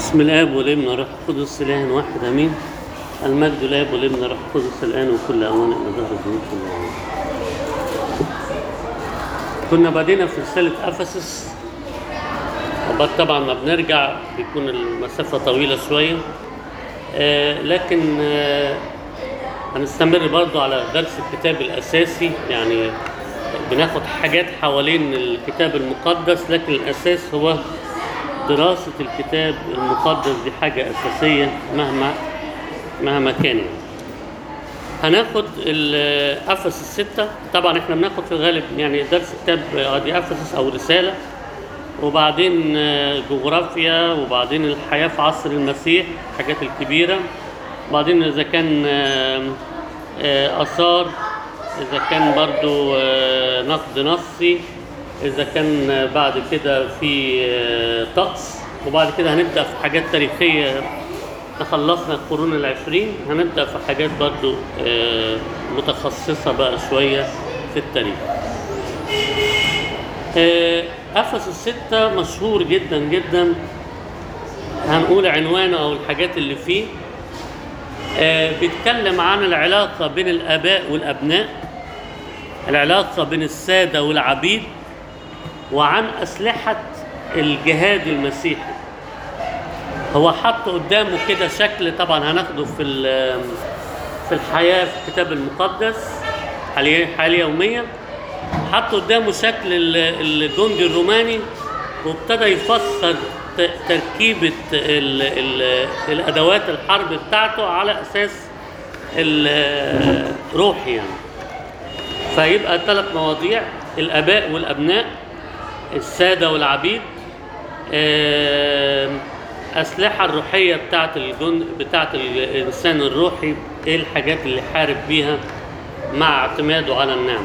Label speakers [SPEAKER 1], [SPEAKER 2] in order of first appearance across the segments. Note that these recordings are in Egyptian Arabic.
[SPEAKER 1] بسم الاب والابن والروح القدس اله واحد امين المجد للاب والابن والروح القدس الان وكل اوان الى ظهر الجنود كل اوان كنا بدينا في رساله افسس وبعد طبعا ما بنرجع بيكون المسافه طويله شويه آه لكن آه هنستمر برضو على درس الكتاب الاساسي يعني بناخد حاجات حوالين الكتاب المقدس لكن الاساس هو دراسة الكتاب المقدس دي حاجة أساسية مهما مهما كان يعني. هناخد ال- أفسس الستة طبعا احنا بناخد في الغالب يعني درس كتاب دي أفسس أو رسالة وبعدين آه، جغرافيا وبعدين الحياة في عصر المسيح الحاجات الكبيرة وبعدين إذا كان آه، آه، آثار إذا كان برضو آه، نقد نصي إذا كان آه، بعد كده في آه، طقس وبعد كده هنبدأ في حاجات تاريخية تخلصنا القرون العشرين هنبدأ في حاجات برضو آه، متخصصة بقى شوية في التاريخ آه، أفس الستة مشهور جدا جدا هنقول عنوانه أو الحاجات اللي فيه آه، بيتكلم عن العلاقة بين الآباء والأبناء العلاقة بين السادة والعبيد وعن أسلحة الجهاد المسيحي هو حط قدامه كده شكل طبعا هناخده في ال- في الحياة في الكتاب المقدس حاليا حاليا يوميا حط قدامه شكل ال- الجندي الروماني وابتدى يفسر ت- تركيبة ال ال الأدوات الحرب بتاعته على أساس الروحي يعني فيبقى ثلاث مواضيع الآباء والأبناء السادة والعبيد آم، أسلحة الروحية بتاعت الجند بتاعت الإنسان الروحي إيه الحاجات اللي حارب بيها مع اعتماده على النعمة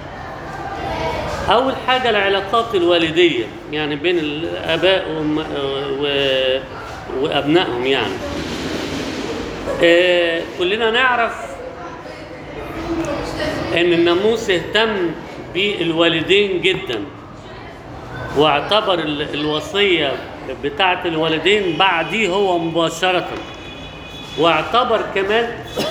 [SPEAKER 1] أول حاجة العلاقات الوالدية يعني بين الآباء وم- و- وأبنائهم يعني آه، كلنا نعرف ان الناموس اهتم بالوالدين جدا واعتبر ال- الوصية بتاعة الوالدين بعديه هو مباشرة واعتبر كمان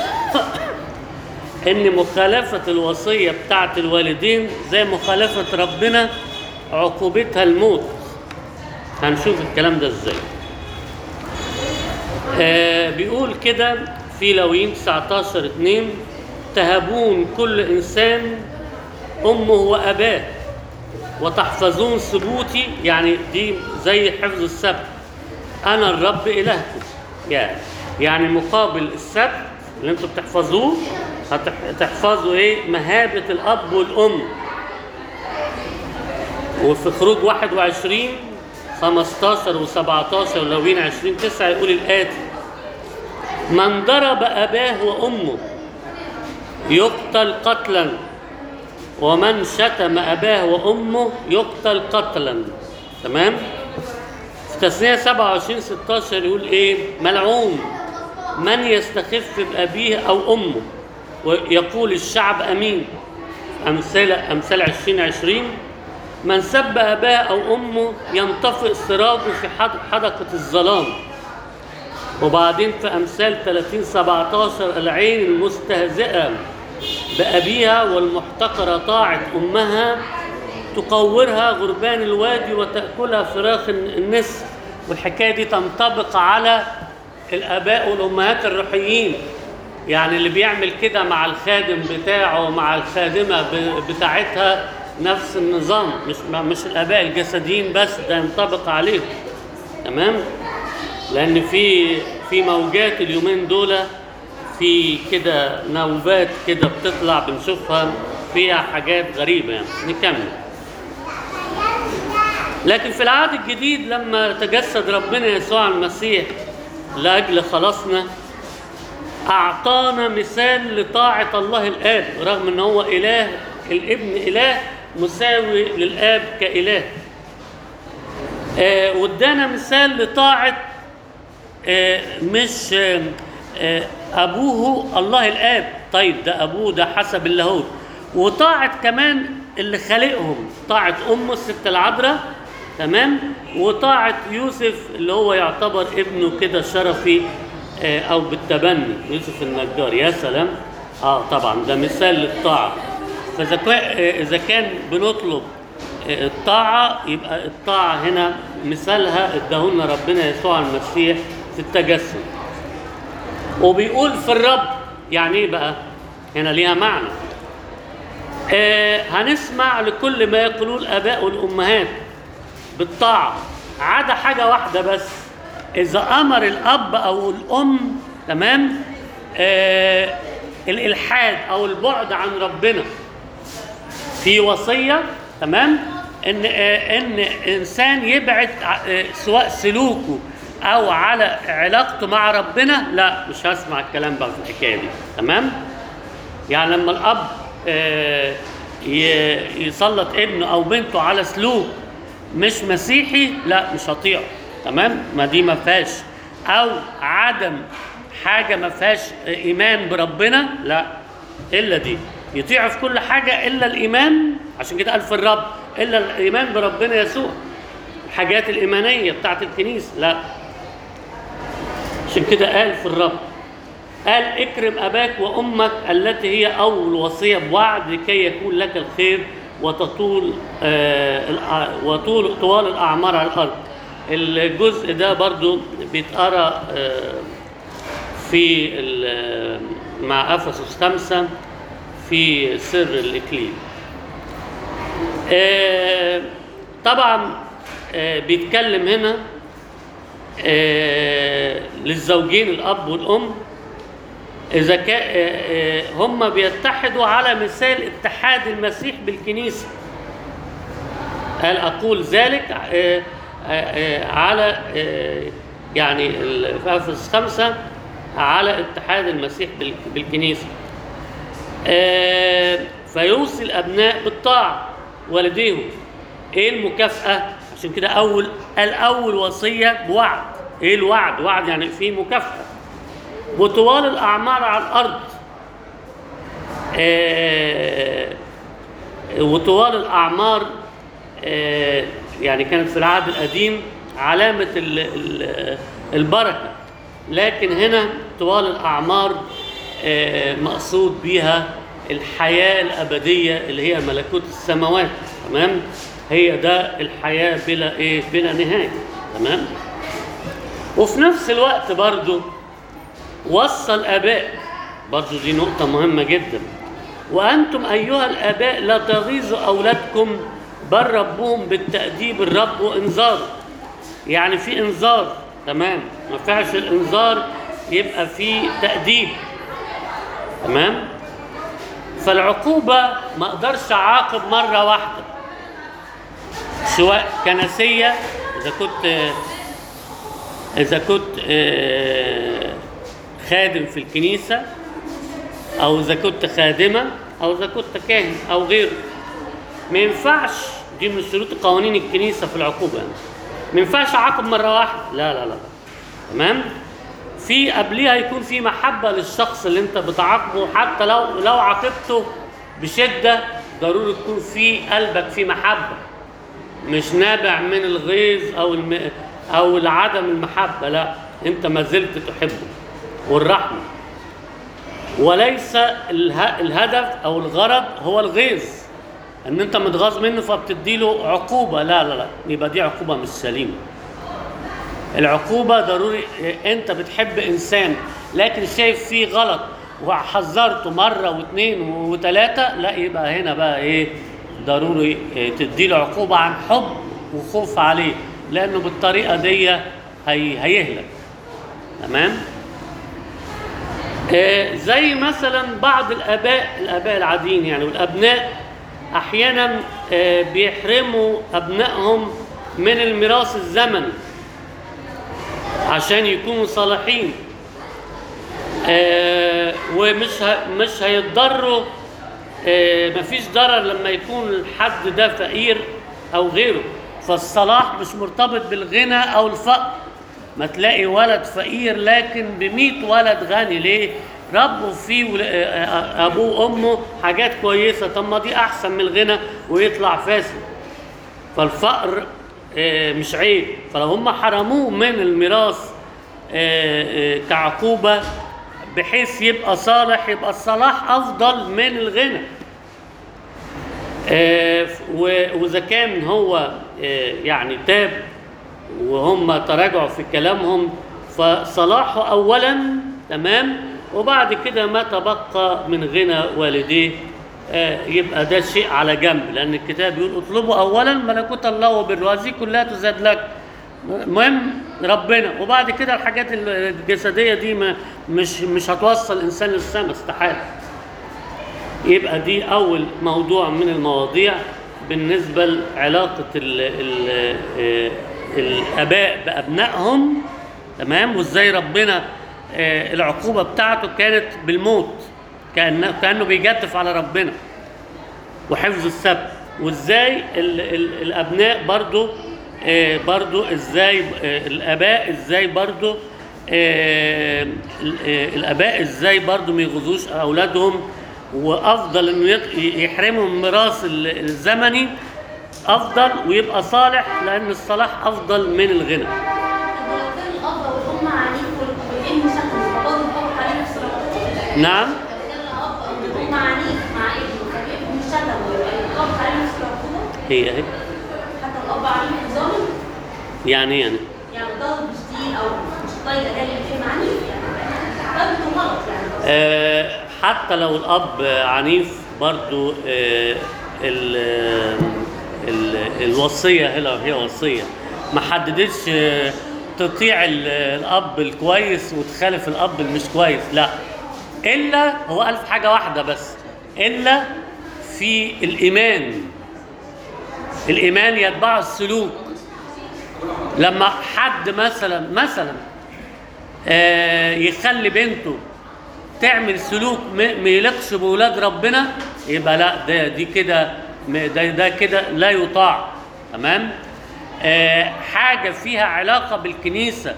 [SPEAKER 1] ان مخالفة الوصية بتاعة الوالدين زي مخالفة ربنا عقوبتها الموت هنشوف الكلام ده ازاي آه بيقول كده في لويين 19 2 تهبون كل انسان امه واباه وتحفظون ثبوتي يعني دي زي حفظ السبت انا الرب الهكم يعني يعني مقابل السبت اللي انتوا بتحفظوه هتحفظوا ايه مهابه الاب والام وفي خروج 21 15 و17 ولوين 20 9 يقول الآتي من ضرب أباه وأمه يقتل قتلا ومن شتم أباه وأمه يقتل قتلا تمام في تثنية 27 16 يقول إيه ملعون من يستخف بأبيه أو أمه ويقول الشعب أمين أمثال أمثال 20 20 من سب أباه أو أمه ينطفئ سراجه في حد- حدقة الظلام وبعدين في أمثال 30 17 العين المستهزئة بأبيها والمحتقرة طاعة أمها تقورها غربان الوادي وتأكلها فراخ النسر والحكاية دي تنطبق على الآباء والأمهات الروحيين يعني اللي بيعمل كده مع الخادم بتاعه ومع الخادمة ب- بتاعتها نفس النظام مش مش الآباء الجسديين بس ده ينطبق عليهم تمام لأن في في موجات اليومين دول في كده نوبات كده بتطلع بنشوفها فيها حاجات غريبة يعني نكمل لكن في العهد الجديد لما تجسد ربنا يسوع المسيح لأجل خلاصنا أعطانا مثال لطاعة الله الآب رغم أن هو إله الابن إله مساوي للآب كإله آه، وادانا مثال لطاعة آه، مش آه، آه، أبوه الله الآب طيب ده أبوه ده حسب اللاهوت وطاعة كمان اللي خالقهم طاعة أمه الست العذراء تمام وطاعة يوسف اللي هو يعتبر ابنه كده شرفي آه، او بالتبني يوسف النجار يا سلام اه طبعا ده مثال للطاعة فاذا كا- آه، اذا كان بنطلب آه، الطاعة يبقى الطاعة هنا مثالها اداهولنا ربنا يسوع المسيح في التجسد وبيقول في الرب يعني ايه بقى هنا ليها معنى آه هنسمع لكل ما يقولوه الاباء والامهات بالطاعه عدا حاجه واحده بس اذا امر الاب او الام تمام آه الالحاد او البعد عن ربنا في وصيه تمام ان آه ان انسان يبعد ع- آه سواء سلوكه او على علاقته مع ربنا لا مش هسمع الكلام بقى في الحكايه دي تمام يعني لما الاب آه، ي- يسلط ابنه او بنته على سلوك مش مسيحي لا مش هطيعه تمام ما دي ما فيهاش او عدم حاجه ما فيهاش ايمان بربنا لا الا دي يطيعه في كل حاجه الا الايمان عشان كده قال في الرب الا الايمان بربنا يسوع الحاجات الايمانيه بتاعت الكنيسه لا عشان كده قال في الرب قال اكرم اباك وامك التي هي اول وصيه بوعد لكي يكون لك الخير وتطول آه الأ- وطول طوال الاعمار على الارض الجزء ده برضو بيتقرا آه في ال- مع افسس خمسة في سر الاكليل آه طبعا آه بيتكلم هنا آه للزوجين الاب والام اذا كان هم بيتحدوا على مثال اتحاد المسيح بالكنيسه قال اقول ذلك آه، آه، آه، على آه، يعني ال- في افسس خمسه على اتحاد المسيح بال- بالكنيسه آه، فيوصي الابناء بالطاعه والديهم ايه المكافاه عشان كده اول الاول وصيه بوعد ايه الوعد وعد يعني في مكافاه وطوال الأعمار على الأرض آه، وطوال الأعمار آه، يعني كانت في العهد القديم علامة ال- ال- البركة لكن هنا طوال الأعمار آه، مقصود بيها الحياة الأبدية اللي هي ملكوت السماوات تمام هي ده الحياة بلا إيه بلا نهاية تمام وفي نفس الوقت برضو وصى الآباء برضو دي نقطة مهمة جدا وأنتم أيها الآباء لا تغيظوا أولادكم بل ربهم بالتأديب الرب وإنذاره يعني في إنذار تمام ما ينفعش الإنذار يبقى في تأديب تمام فالعقوبة ما أقدرش أعاقب مرة واحدة سواء كنسية إذا كنت إذا كنت آه، خادم في الكنيسة أو إذا كنت خادمة أو إذا كنت كاهن أو غيره ما ينفعش دي من شروط قوانين الكنيسة في العقوبة يعني ما ينفعش أعاقب مرة واحدة لا لا لا تمام في قبليها يكون في محبة للشخص اللي أنت بتعاقبه حتى لو لو عاقبته بشدة ضروري يكون في قلبك في محبة مش نابع من الغيظ او الم... او عدم المحبه لا انت ما زلت تحبه والرحمه وليس اله... الهدف او الغرض هو الغيظ ان انت متغاظ منه فبتدي له عقوبه لا لا لا يبقى دي عقوبه مش سليمه العقوبه ضروري انت بتحب انسان لكن شايف فيه غلط وحذرته مره واثنين وثلاثه لا يبقى هنا بقى ايه ضروري إيه، تدي له عقوبه عن حب وخوف عليه لانه بالطريقه دي هي هيهلك تمام آه، زي مثلا بعض الاباء الاباء العاديين يعني والابناء احيانا آه، بيحرموا ابنائهم من الميراث الزمني عشان يكونوا صالحين آه، ومش ه- مش هيتضروا آه، مفيش ضرر لما يكون الحد ده فقير او غيره فالصلاح مش مرتبط بالغنى او الفقر ما تلاقي ولد فقير لكن بميت ولد غني ليه ربوا فيه ول- آه، آه، ابوه وامه حاجات كويسه طب ما دي احسن من الغنى ويطلع فاسد فالفقر آه، مش عيب فلو هم حرموه من الميراث آه، آه، كعقوبة بحيث يبقى صالح يبقى الصلاح أفضل من الغنى آه، و- وإذا كان هو آه، يعني تاب وهم تراجعوا في كلامهم فصلاحه أولا تمام وبعد كده ما تبقى من غنى والديه آه، يبقى ده شيء على جنب لأن الكتاب يقول اطلبوا أولا ملكوت الله وبره هذه كلها تزاد لك المهم ربنا وبعد كده الحاجات الجسدية دي ما مش مش هتوصل الإنسان للسماء استحالة يبقى دي أول موضوع من المواضيع بالنسبة لعلاقة ال ال آه، الآباء بأبنائهم تمام وإزاي ربنا آه، العقوبة بتاعته كانت بالموت كأنه, كأنه بيجدف على ربنا وحفظ السبت وإزاي ال ال الأبناء برضو آه، برضو إزاي آه، الآباء إزاي برضو آه، ال- آه، الآباء إزاي برضو ما يغزوش أولادهم وافضل انه يط- يحرمهم من الميراث ال- الزمني افضل ويبقى صالح لان الصلاح افضل من الغنى
[SPEAKER 2] طب ولو كان الاب والام عنيف والابن شكله فبرضه الاب عليه نفس العقوبه
[SPEAKER 1] نعم
[SPEAKER 2] لو كان الاب او الام عنيف مع ابنه فالابن شتمه يبقى الاب عليه نفس العقوبه
[SPEAKER 1] هي اهي
[SPEAKER 2] حتى الاب عنيف ظالم
[SPEAKER 1] يعني يعني
[SPEAKER 2] يعني ضرب شديد او مش طايقه ده اللي فيه عنيف يعني ضربته غلط يعني
[SPEAKER 1] آه، حتى لو الاب عنيف برضو آه، ال- ال- الوصيه هنا هي وصيه ما حددتش آه، تطيع ال- الاب الكويس وتخالف الاب المش كويس لا الا هو قال في حاجه واحده بس الا في الايمان الايمان يتبع السلوك لما حد مثلا مثلا آه، يخلي بنته تعمل سلوك ما ما يليقش بولاد ربنا يبقى لا ده دي كده م- ده ده كده لا يطاع تمام آه حاجه فيها علاقه بالكنيسه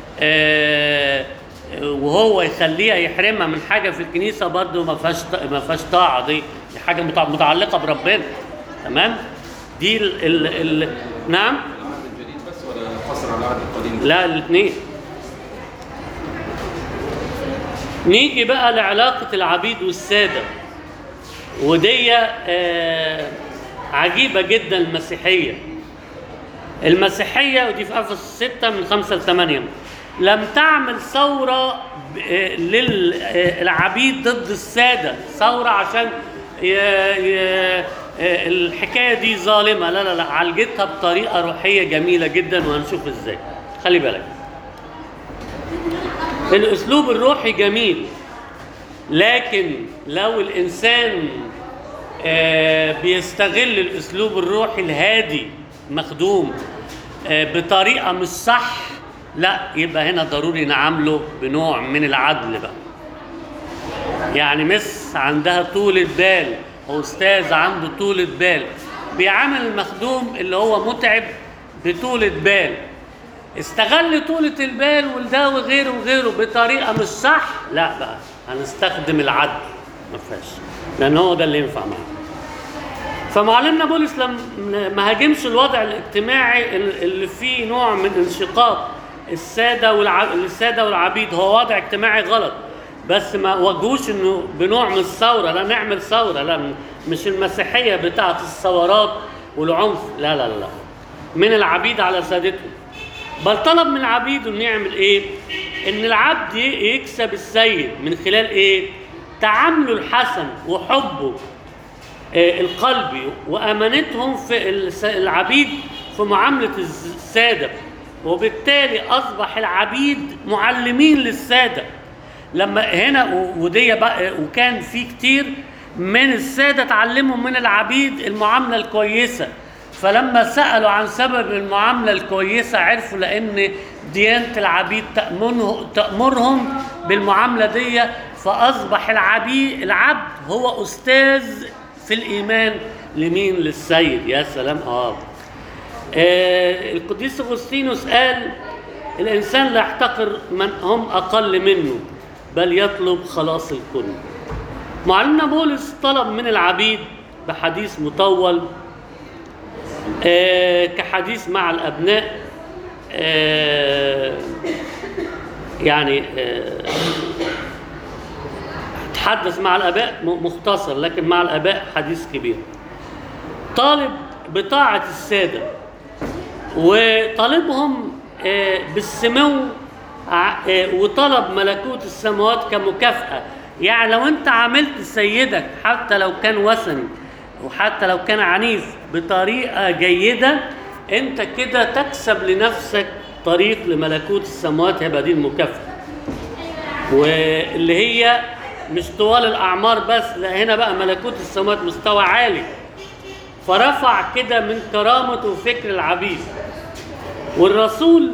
[SPEAKER 1] آه وهو يخليها يحرمها من حاجه في الكنيسه برضه ما فيهاش ما فيهاش طاعه دي دي حاجه متع- متعلقه بربنا تمام دي ال ال ال نعم
[SPEAKER 3] العهد الجديد بس ولا قصر على العهد القديم؟
[SPEAKER 1] لا الاثنين نيجي بقى لعلاقة العبيد والسادة ودي آه عجيبة جدا المسيحية المسيحية ودي في أفسس 6 من 5 ل 8 لم تعمل ثورة ب- آه، للعبيد ضد السادة ثورة عشان ي... ي... آه، الحكاية دي ظالمة لا لا لا عالجتها بطريقة روحية جميلة جدا وهنشوف ازاي خلي بالك الاسلوب الروحي جميل لكن لو الانسان آه، بيستغل الاسلوب الروحي الهادي مخدوم آه، بطريقه مش صح لا يبقى هنا ضروري نعامله بنوع من العدل بقى يعني مس عندها طولة بال أو أستاذ عنده طولة بال بيعامل المخدوم اللي هو متعب بطولة بال استغل طولة البال وده وغيره وغيره بطريقة مش صح لا بقى هنستخدم العدل ما فيهاش لأن هو ده اللي ينفع معاه فمعلمنا بولس لم ما هاجمش الوضع الاجتماعي اللي فيه نوع من انشقاق الساده والع... الساده والعبيد هو وضع اجتماعي غلط بس ما واجهوش انه بنوع من الثوره لا نعمل ثوره لا مش المسيحيه بتاعه الثورات والعنف لا لا لا من العبيد على سادتهم بل طلب من العبيد انه يعمل ايه؟ ان العبد ي- يكسب السيد من خلال ايه؟ تعامله الحسن وحبه آه، القلبي وامانتهم في الس- العبيد في معامله الز- الساده وبالتالي اصبح العبيد معلمين للساده لما هنا و- ودي بقى وكان في كتير من الساده اتعلموا من العبيد المعامله الكويسه فلما سالوا عن سبب المعامله الكويسه عرفوا لان ديانه العبيد تأمنه تامرهم بالمعامله دي فاصبح العبيد العبد هو استاذ في الايمان لمين للسيد يا سلام اه آه، القديس اغسطينوس قال الانسان لا يحتقر من هم اقل منه بل يطلب خلاص الكل معلمنا بولس طلب من العبيد بحديث مطول آه، كحديث مع الأبناء آه، يعني آه، تحدث مع الآباء م- مختصر لكن مع الآباء حديث كبير طالب بطاعة السادة وطالبهم آه، بالسمو ع- آه، وطلب ملكوت السماوات كمكافأة يعني لو انت عملت سيدك حتى لو كان وثني وحتى لو كان عنيف بطريقة جيدة انت كده تكسب لنفسك طريق لملكوت السماوات هيبقى دي المكافأة واللي هي مش طوال الأعمار بس لا هنا بقى ملكوت السماوات مستوى عالي فرفع كده من كرامة وفكر العبيد والرسول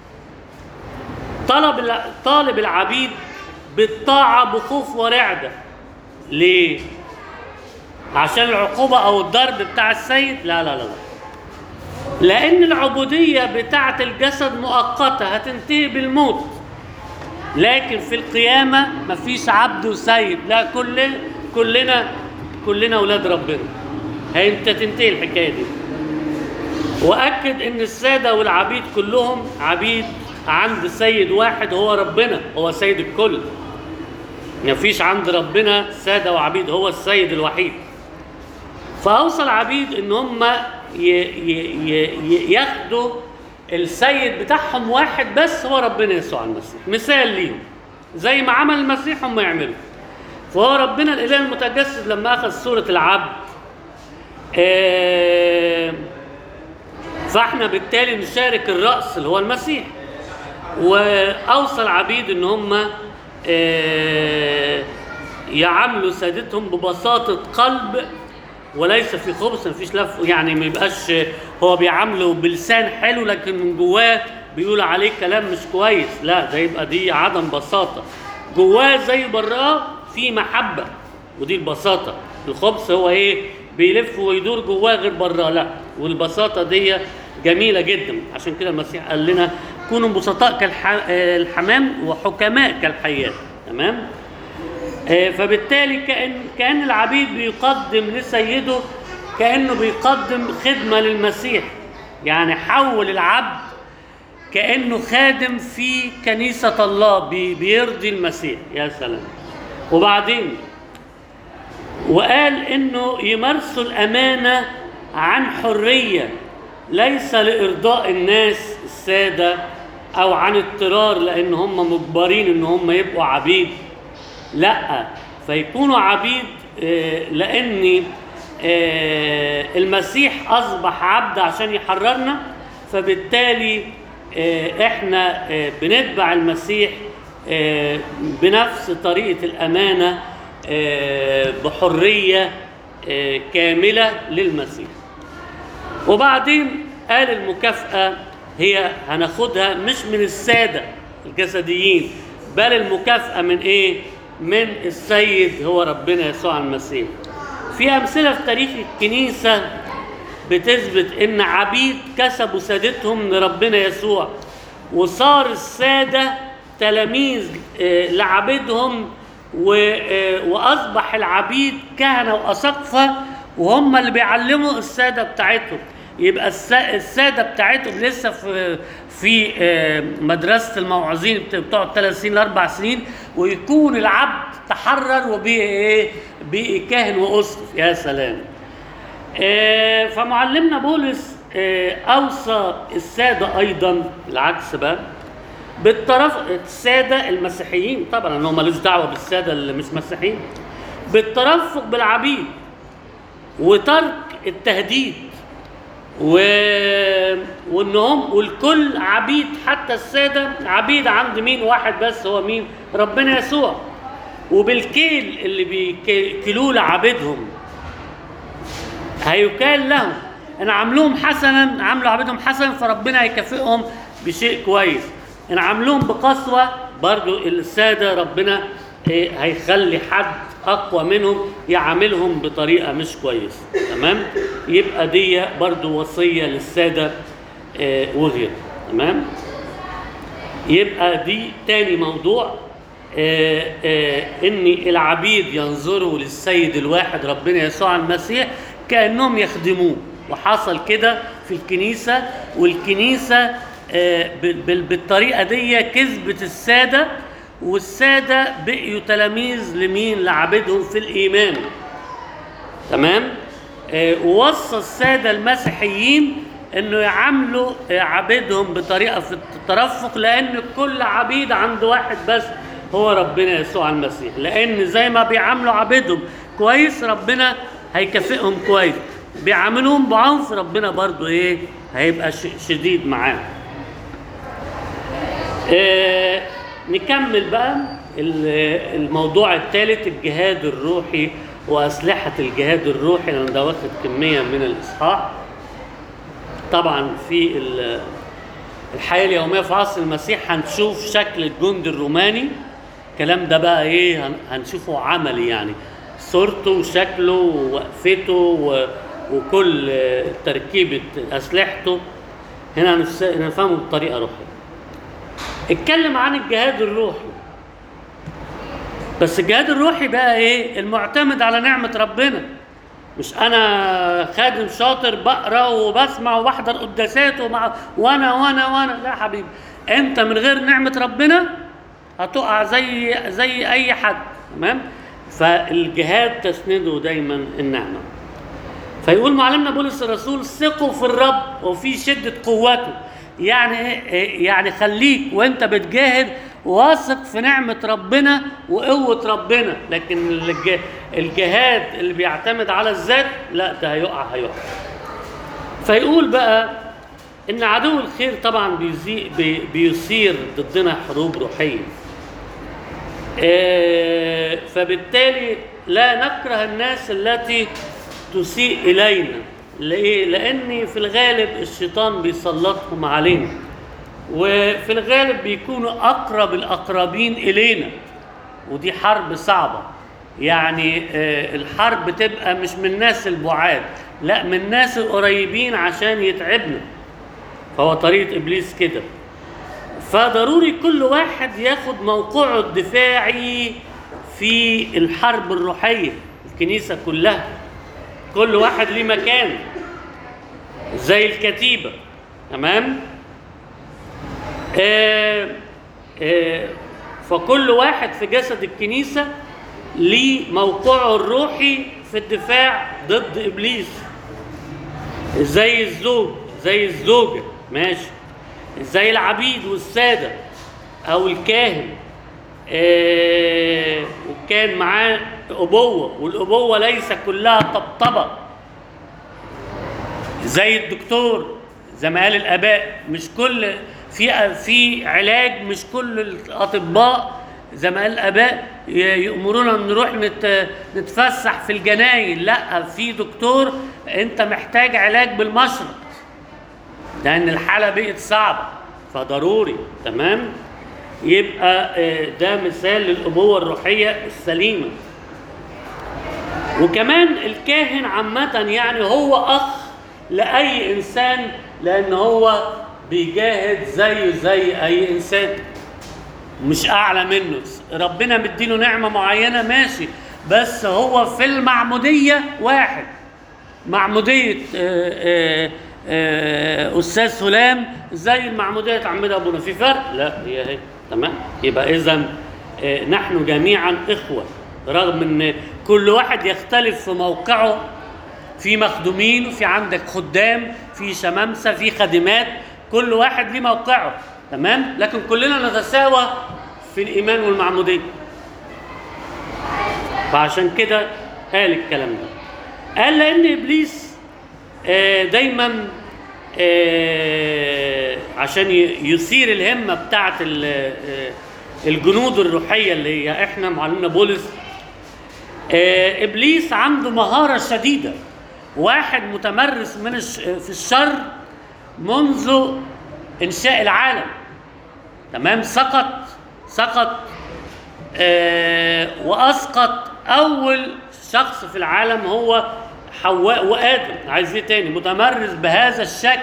[SPEAKER 1] طلب الع- طالب العبيد بالطاعة بخوف ورعدة ليه؟ عشان العقوبة أو الضرب بتاع السيد؟ لا لا لا لا لأن العبودية بتاعة الجسد مؤقتة هتنتهي بالموت لكن في القيامة مفيش عبد وسيد لا كلنا كلنا كلنا أولاد ربنا هي انت تنتهي الحكاية دي وأكد إن السادة والعبيد كلهم عبيد عند سيد واحد هو ربنا هو سيد الكل مفيش عند ربنا سادة وعبيد هو السيد الوحيد فأوصى العبيد إن هم ي- ي- ي- ياخدوا السيد بتاعهم واحد بس هو ربنا يسوع المسيح مثال ليهم زي ما عمل المسيح هم يعملوا فهو ربنا الإله المتجسد لما أخذ صورة العبد آه، فاحنا بالتالي نشارك الرأس اللي هو المسيح وأوصى العبيد إن هم آه، يعاملوا سادتهم ببساطة قلب وليس في خبث مفيش لف يعني ما يبقاش هو بيعامله بلسان حلو لكن من جواه بيقول عليه كلام مش كويس لا ده يبقى دي عدم بساطة جواه زي براه في محبة ودي البساطة الخبث هو ايه بيلف ويدور جواه غير براه لا والبساطة دي جميلة جدا عشان كده المسيح قال لنا كونوا بسطاء كالحمام وحكماء كالحيات تمام آه، فبالتالي كأن كأن العبيد بيقدم لسيده كأنه بيقدم خدمة للمسيح يعني حول العبد كأنه خادم في كنيسة الله بي- بيرضي المسيح يا سلام وبعدين وقال انه يمارسوا الامانه عن حريه ليس لارضاء الناس الساده او عن اضطرار لان هم مجبرين ان هم يبقوا عبيد لا فيكونوا عبيد آه، لان آه، المسيح اصبح عبد عشان يحررنا فبالتالي آه، احنا آه، بنتبع المسيح آه، بنفس طريقه الامانه آه، بحريه آه، كامله للمسيح وبعدين قال المكافأة هي هناخدها مش من السادة الجسديين بل المكافأة من ايه؟ من السيد هو ربنا يسوع المسيح. في أمثلة في تاريخ الكنيسة بتثبت إن عبيد كسبوا سادتهم لربنا يسوع وصار السادة تلاميذ آه، لعبيدهم و- آه، وأصبح العبيد كهنة وأساقفة وهم اللي بيعلموا السادة بتاعتهم يبقى الس- السادة بتاعتهم لسه في في آه، مدرسة الموعظين بت- بتقعد ثلاث سنين لأربع سنين ويكون العبد تحرر وبقي إيه؟ بقي كاهن وأسقف يا سلام آه، فمعلمنا بولس آه، اوصى الساده ايضا العكس بقى بالطرف الساده المسيحيين طبعا انهم مالوش دعوه بالساده اللي مش مسيحيين بالترفق بالعبيد وترك التهديد و... وانهم والكل عبيد حتى الساده عبيد عند مين واحد بس هو مين ربنا يسوع وبالكيل اللي بيكلوه لعبيدهم هيكال لهم ان عملوهم حسنا عملوا عبيدهم حسنا فربنا هيكافئهم بشيء كويس ان عملوهم بقسوه برضو الساده ربنا إيه، هيخلي حد اقوى منهم يعاملهم بطريقه مش كويسه تمام يبقى دي برضو وصيه للساده آه، وغيره تمام يبقى دي تاني موضوع آه، آه، ان العبيد ينظروا للسيد الواحد ربنا يسوع المسيح كانهم يخدموه وحصل كده في الكنيسة والكنيسة آه، بال- بال- بالطريقة دي كذبت السادة والسادة بقيوا تلاميذ لمين لعبدهم في الإيمان تمام آه، ووصى السادة المسيحيين انه يعاملوا آه، عبيدهم بطريقة في الترفق لان كل عبيد عند واحد بس هو ربنا يسوع المسيح لان زي ما بيعاملوا عبيدهم كويس ربنا هيكافئهم كويس بيعاملوهم بعنف ربنا برضو ايه هيبقى ش- شديد معاهم آه، نكمل بقى ال- الموضوع الثالث الجهاد الروحي وأسلحة الجهاد الروحي لأن ده واخد كمية من الإصحاح طبعا في ال- الحياة اليومية في عصر المسيح هنشوف شكل الجند الروماني الكلام ده بقى ايه هن- هنشوفه عملي يعني صورته وشكله ووقفته و- وكل آه، تركيبة أسلحته هنا هنفس- هنفهمه بطريقة روحية اتكلم عن الجهاد الروحي بس الجهاد الروحي بقى ايه المعتمد على نعمة ربنا مش انا خادم شاطر بقرا وبسمع وبحضر قداسات ومع وانا وانا وانا لا حبيبي انت من غير نعمة ربنا هتقع زي زي اي حد تمام فالجهاد تسنده دايما النعمه فيقول معلمنا بولس الرسول ثقوا في الرب وفي شدة قوته يعني إيه؟ يعني خليك وانت بتجاهد واثق في نعمة ربنا وقوة ربنا لكن الج- الجهاد اللي بيعتمد على الذات لا ده هيقع هيقع فيقول بقى ان عدو الخير طبعا بيزي بي بيثير ضدنا حروب روحيه آه، فبالتالي لا نكره الناس التي تسيء إلينا لإيه؟ لأن في الغالب الشيطان بيسلطهم علينا وفي الغالب بيكونوا أقرب الأقربين إلينا ودي حرب صعبة يعني آه، الحرب تبقى مش من الناس البعاد لا من الناس القريبين عشان يتعبنا فهو طريقة إبليس كده فضروري كل واحد ياخد موقعه الدفاعي في الحرب الروحية الكنيسة كلها كل واحد ليه مكان زي الكتيبة تمام آه آه فكل واحد في جسد الكنيسة ليه موقعه الروحي في الدفاع ضد إبليس زي الزوج زي الزوجة ماشي زي العبيد والسادة أو الكاهن آه وكان معاه أبوة والأبوة ليس كلها طبطبة زي الدكتور زي ما قال الآباء مش كل في في علاج مش كل الأطباء زي ما قال الآباء ي- يأمرونا نروح نت نتفسح في الجناين لا في دكتور أنت محتاج علاج بالمشرط لان الحاله بقت صعبه فضروري تمام يبقى آه، ده مثال للابوه الروحيه السليمه وكمان الكاهن عامه يعني هو اخ لاي انسان لان هو بيجاهد زيه زي اي انسان مش اعلى منه ربنا مديله نعمه معينه ماشي بس هو في المعموديه واحد معمودية آه، آه، آه، أستاذ سلام زي المعمودية عمنا أبونا في فرق؟ لا هي هي تمام يبقى إذا نحن جميعا إخوة رغم إن كل واحد يختلف في موقعه في مخدومين وفي عندك خدام في شمامسة في خادمات كل واحد ليه موقعه تمام لكن كلنا نتساوى في الإيمان والمعمودية فعشان كده قال الكلام ده قال لان ابليس آه، دايما آه، عشان ي- يثير الهمه بتاعه ال- آه، الجنود الروحيه اللي هي احنا معلمنا بولس آه، ابليس عنده مهاره شديده واحد متمرس من الش- في الشر منذ انشاء العالم تمام سقط سقط آه، واسقط اول شخص في العالم هو حواء وادم عايز ايه تاني متمرس بهذا الشكل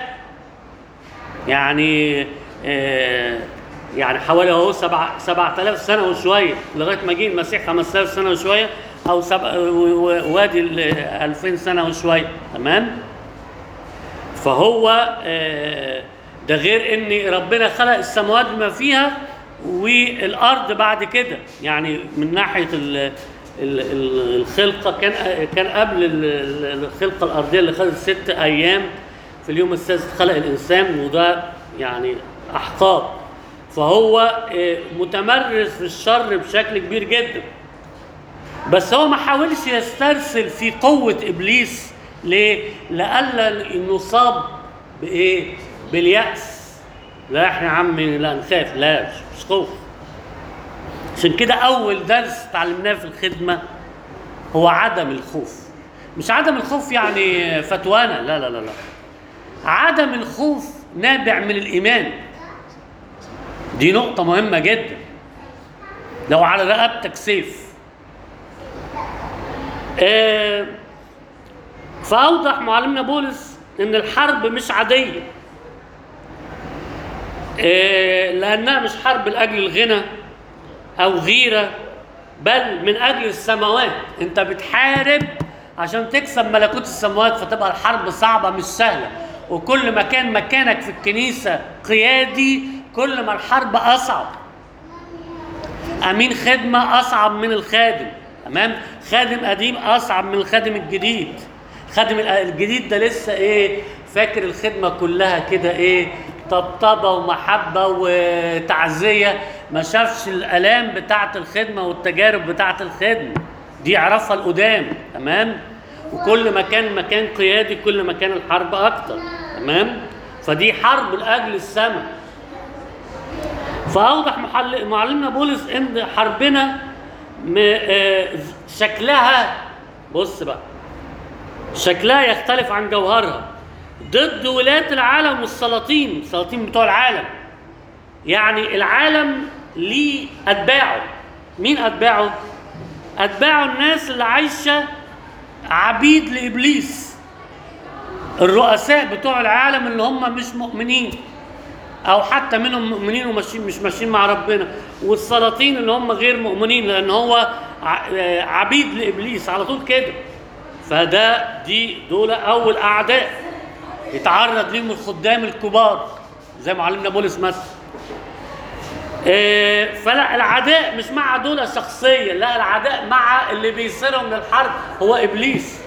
[SPEAKER 1] يعني آه، يعني حوالي اهو سبع 7000 سنه وشويه لغايه ما جه المسيح 5000 سنه وشويه او سبع و- و- وادي ال 2000 سنه وشويه تمام فهو آه، ده غير ان ربنا خلق السماوات بما فيها والارض بعد كده يعني من ناحيه ال ال- ال- الخلقه كان كان قبل ال- ال- الخلقه الارضيه اللي خدت ست ايام في اليوم السادس خلق الانسان وده يعني احقاق فهو آه، متمرس في الشر بشكل كبير جدا بس هو ما حاولش يسترسل في قوة إبليس ليه؟ لألا نصاب بإيه؟ باليأس لا احنا يا عمي لا نخاف لا مش- مش خوف عشان كده أول درس اتعلمناه في الخدمة هو عدم الخوف مش عدم الخوف يعني فتوانة لا لا لا لا عدم الخوف نابع من الإيمان دي نقطة مهمة جدا لو على رقبتك سيف آه، فأوضح معلمنا بولس إن الحرب مش عادية آه، لأنها مش حرب لأجل الغنى أو غيرة بل من أجل السماوات أنت بتحارب عشان تكسب ملكوت السماوات فتبقى الحرب صعبة مش سهلة وكل ما كان مكانك في الكنيسة قيادي كل ما الحرب أصعب امين خدمه اصعب من الخادم تمام خادم قديم اصعب من الخادم الجديد خادم ال- الجديد ده لسه ايه فاكر الخدمه كلها كده ايه طبطبه ومحبه وتعزيه ما شافش الالام بتاعه الخدمه والتجارب بتاعه الخدمه دي يعرفها القدام تمام وكل ما كان مكان قيادي كل ما كان الحرب اكتر تمام فدي حرب لاجل السماء فأوضح محل- معلمنا بولس إن حربنا م- آه، شكلها بص بقى شكلها يختلف عن جوهرها ضد ولاة العالم والسلاطين السلاطين بتوع العالم يعني العالم ليه أتباعه مين أتباعه؟ أتباعه الناس اللي عايشة عبيد لإبليس الرؤساء بتوع العالم اللي هم مش مؤمنين او حتى منهم مؤمنين وماشيين مش ماشيين مع ربنا والسلاطين اللي هم غير مؤمنين لان هو ع- آه، عبيد لابليس على طول كده فده دي دول اول اعداء يتعرض ليهم الخدام الكبار زي معلمنا بولس مثلا آه، فلا العداء مش مع دول شخصيا لا العداء مع اللي بيصيرهم للحرب هو ابليس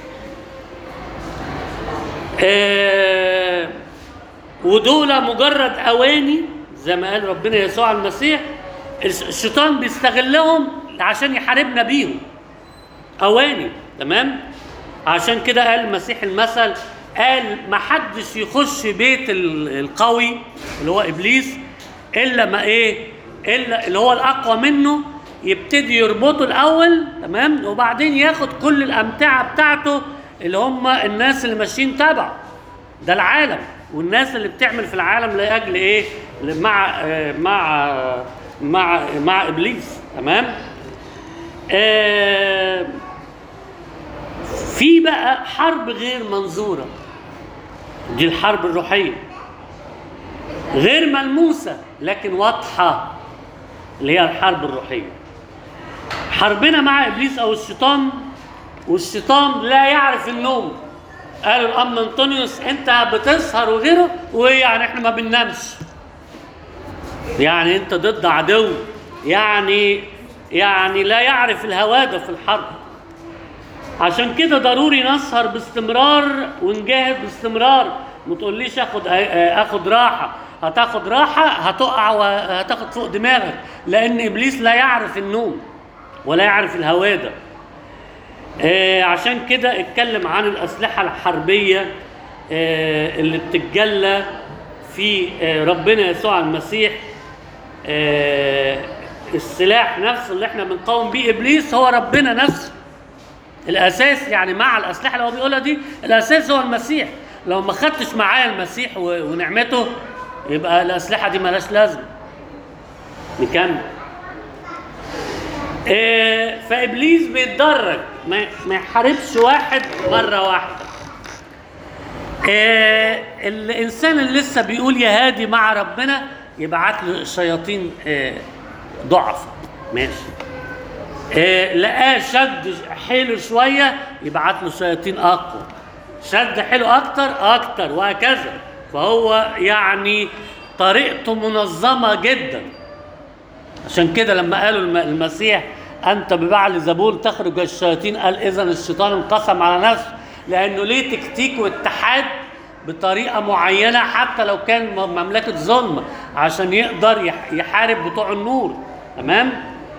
[SPEAKER 1] آه، ودول مجرد اواني زي ما قال ربنا يسوع المسيح الش- الشيطان بيستغلهم عشان يحاربنا بيهم اواني تمام عشان كده قال المسيح المثل قال ما حدش يخش بيت ال- القوي اللي هو ابليس الا ما ايه الا اللي هو الاقوى منه يبتدي يربطه الاول تمام وبعدين ياخد كل الامتعه بتاعته اللي هم الناس اللي ماشيين تبعه ده العالم والناس اللي بتعمل في العالم لاجل ايه مع آه، مع مع مع ابليس تمام آه، في بقى حرب غير منظوره دي الحرب الروحيه غير ملموسه لكن واضحه اللي هي الحرب الروحيه حربنا مع ابليس او الشيطان والشيطان لا يعرف النوم قال الام انطونيوس انت بتسهر وغيره ويعني احنا ما بننامش يعني انت ضد عدو يعني يعني لا يعرف الهواده في الحرب عشان كده ضروري نسهر باستمرار ونجاهد باستمرار ما تقوليش اخد اخد راحه هتاخد راحه هتقع وهتاخد فوق دماغك لان ابليس لا يعرف النوم ولا يعرف الهواده آه عشان كده اتكلم عن الأسلحة الحربية آه اللي بتتجلى في آه ربنا يسوع المسيح آه السلاح نفسه اللي احنا بنقاوم بيه إبليس هو ربنا نفسه الأساس يعني مع الأسلحة اللي هو بيقولها دي الأساس هو المسيح لو ما خدتش معايا المسيح و- ونعمته يبقى الأسلحة دي ملهاش لازمة نكمل آه، فابليس بيتدرج ما ما يحاربش واحد مره واحده آه، الانسان اللي لسه بيقول يا هادي مع ربنا يبعت له شياطين آه، ضعف ماشي آه، لقاه شد حيله شويه يبعت له شياطين اقوى شد حلو اكتر اكتر وهكذا فهو يعني طريقته منظمه جدا عشان كده لما قالوا الم- المسيح انت ببعل زبون تخرج الشياطين قال اذا الشيطان انقسم على نفسه لانه ليه تكتيك واتحاد بطريقه معينه حتى لو كان م- مملكه ظلم عشان يقدر يح- يحارب بتوع النور تمام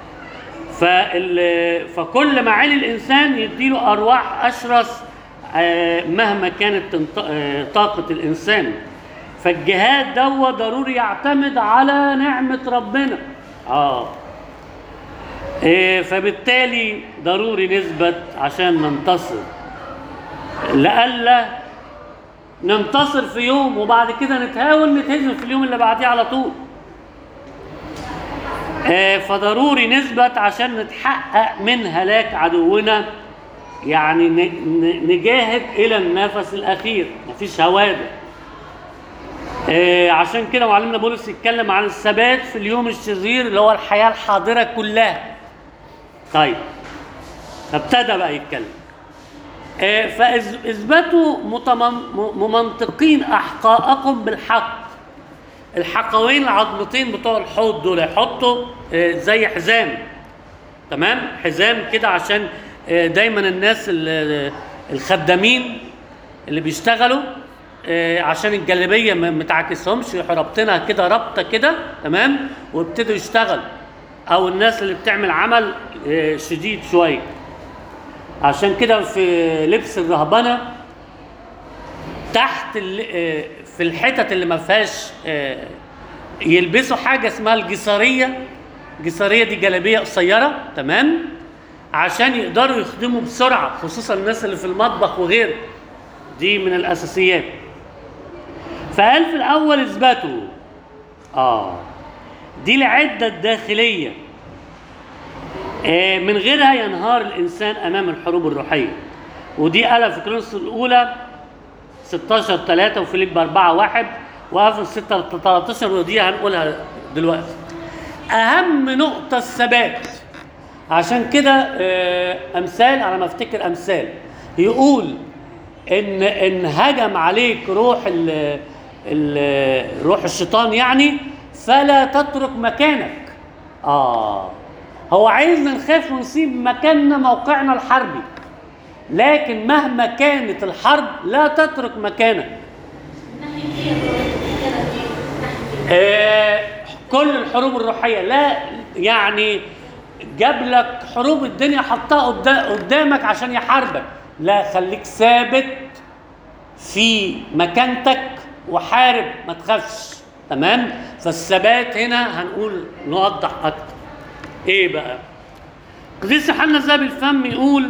[SPEAKER 1] فال... فكل ما علي الانسان يديله ارواح اشرس آه، مهما كانت تنط- آه، طاقه الانسان فالجهاد ده ضروري يعتمد على نعمه ربنا اه إيه، فبالتالي ضروري نثبت عشان ننتصر لئلا ننتصر في يوم وبعد كده نتهاون نتهزم في اليوم اللي بعديه على طول آه، فضروري نثبت عشان نتحقق من هلاك عدونا يعني ن- ن- نجاهد الى النفس الاخير مفيش هوادة آه، عشان كده معلمنا بولس يتكلم عن الثبات في اليوم الشرير اللي هو الحياه الحاضره كلها طيب فابتدى بقى يتكلم آه، فاثبتوا متمن- م- ممنطقين احقاءكم بالحق الحقوين العظمتين بتوع الحوض دول يحطوا آه، زي حزام تمام حزام كده عشان آه، دايما الناس ال- الخدامين اللي بيشتغلوا آه، عشان الجلابيه ما متعكسهمش يروحوا رابطينها كده رابطه كده تمام ويبتدوا يشتغلوا او الناس اللي بتعمل عمل آه، شديد شويه عشان كده في لبس الرهبنه تحت ال- آه، في الحتت اللي ما فيهاش آه، يلبسوا حاجه اسمها الجساريه الجساريه دي جلابيه قصيره تمام عشان يقدروا يخدموا بسرعه خصوصا الناس اللي في المطبخ وغيره دي من الاساسيات فقال في الاول اثبتوا اه دي العده الداخليه آه، من غيرها ينهار الانسان امام الحروب الروحيه ودي قالها في كورنثوس الاولى 16 3 وفيليب 4 1 وافل 6 13 ودي هنقولها دلوقتي اهم نقطه الثبات عشان كده آه، امثال على ما افتكر امثال يقول ان ان هجم عليك روح ال ال روح الشيطان يعني فلا تترك مكانك اه هو عايزنا نخاف ونسيب مكاننا موقعنا الحربي لكن مهما كانت الحرب لا تترك مكانك
[SPEAKER 2] ناحية ايه كده ناحية
[SPEAKER 1] آه، كل الحروب الروحية لا يعني جاب لك حروب الدنيا حطها قدا- قدامك عشان يحاربك لا خليك ثابت في مكانتك وحارب ما تخافش تمام فالثبات هنا هنقول نوضح اكتر ايه بقى قديس يوحنا ذهب الفم يقول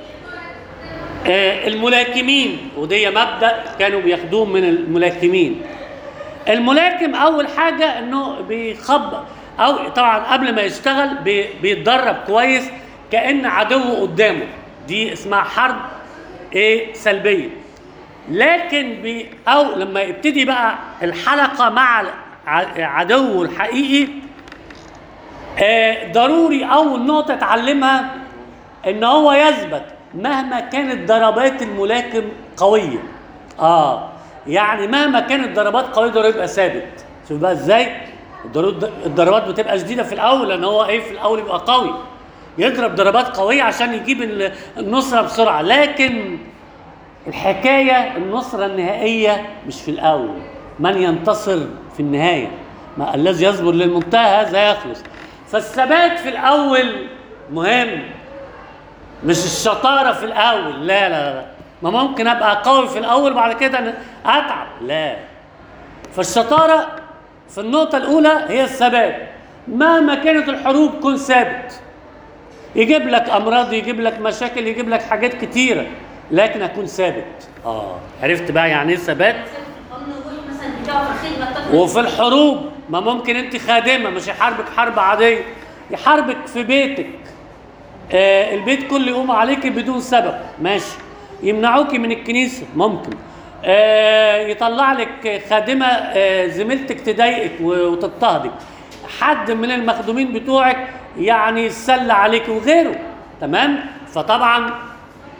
[SPEAKER 1] آه، الملاكمين ودي مبدا كانوا بياخدوه من الملاكمين الملاكم اول حاجه انه بيخبط او طبعا قبل ما يشتغل بي- بيتدرب كويس كان عدو قدامه دي اسمها حرب ايه سلبيه لكن بي او لما يبتدي بقى الحلقه مع ع- عدوه الحقيقي آه، ضروري اول نقطه اتعلمها ان هو يثبت مهما كانت ضربات الملاكم قويه اه يعني مهما كانت ضربات قويه ضروري يبقى ثابت شوف بقى ازاي الضرب- الضربات بتبقى شديده في الاول لان هو ايه في الاول يبقى قوي يضرب ضربات قويه عشان يجيب ال- النصره بسرعه لكن الحكايه النصره النهائيه مش في الاول من ينتصر في النهايه ما الذي يصبر للمنتهى هذا يخلص فالثبات في الاول مهم مش الشطاره في الاول لا لا لا ما ممكن ابقى قوي في الاول بعد كده أنا اتعب لا فالشطاره في النقطه الاولى هي الثبات مهما كانت الحروب كن ثابت يجيب لك امراض يجيب لك مشاكل يجيب لك حاجات كتيره لكن اكون ثابت اه عرفت بقى يعني ايه ثبات
[SPEAKER 2] قانون الروح مثلا بتاعه في الخدمة تاخد
[SPEAKER 1] وفي الحروب ما ممكن انت خادمه مش يحاربك حرب عاديه يحاربك في بيتك آه البيت كله يقوم عليك بدون سبب ماشي يمنعوك من الكنيسه ممكن آه يطلع لك خادمه آه زميلتك تضايقك و- وتضطهدك حد من المخدومين بتوعك يعني يتسلى عليك وغيره تمام فطبعا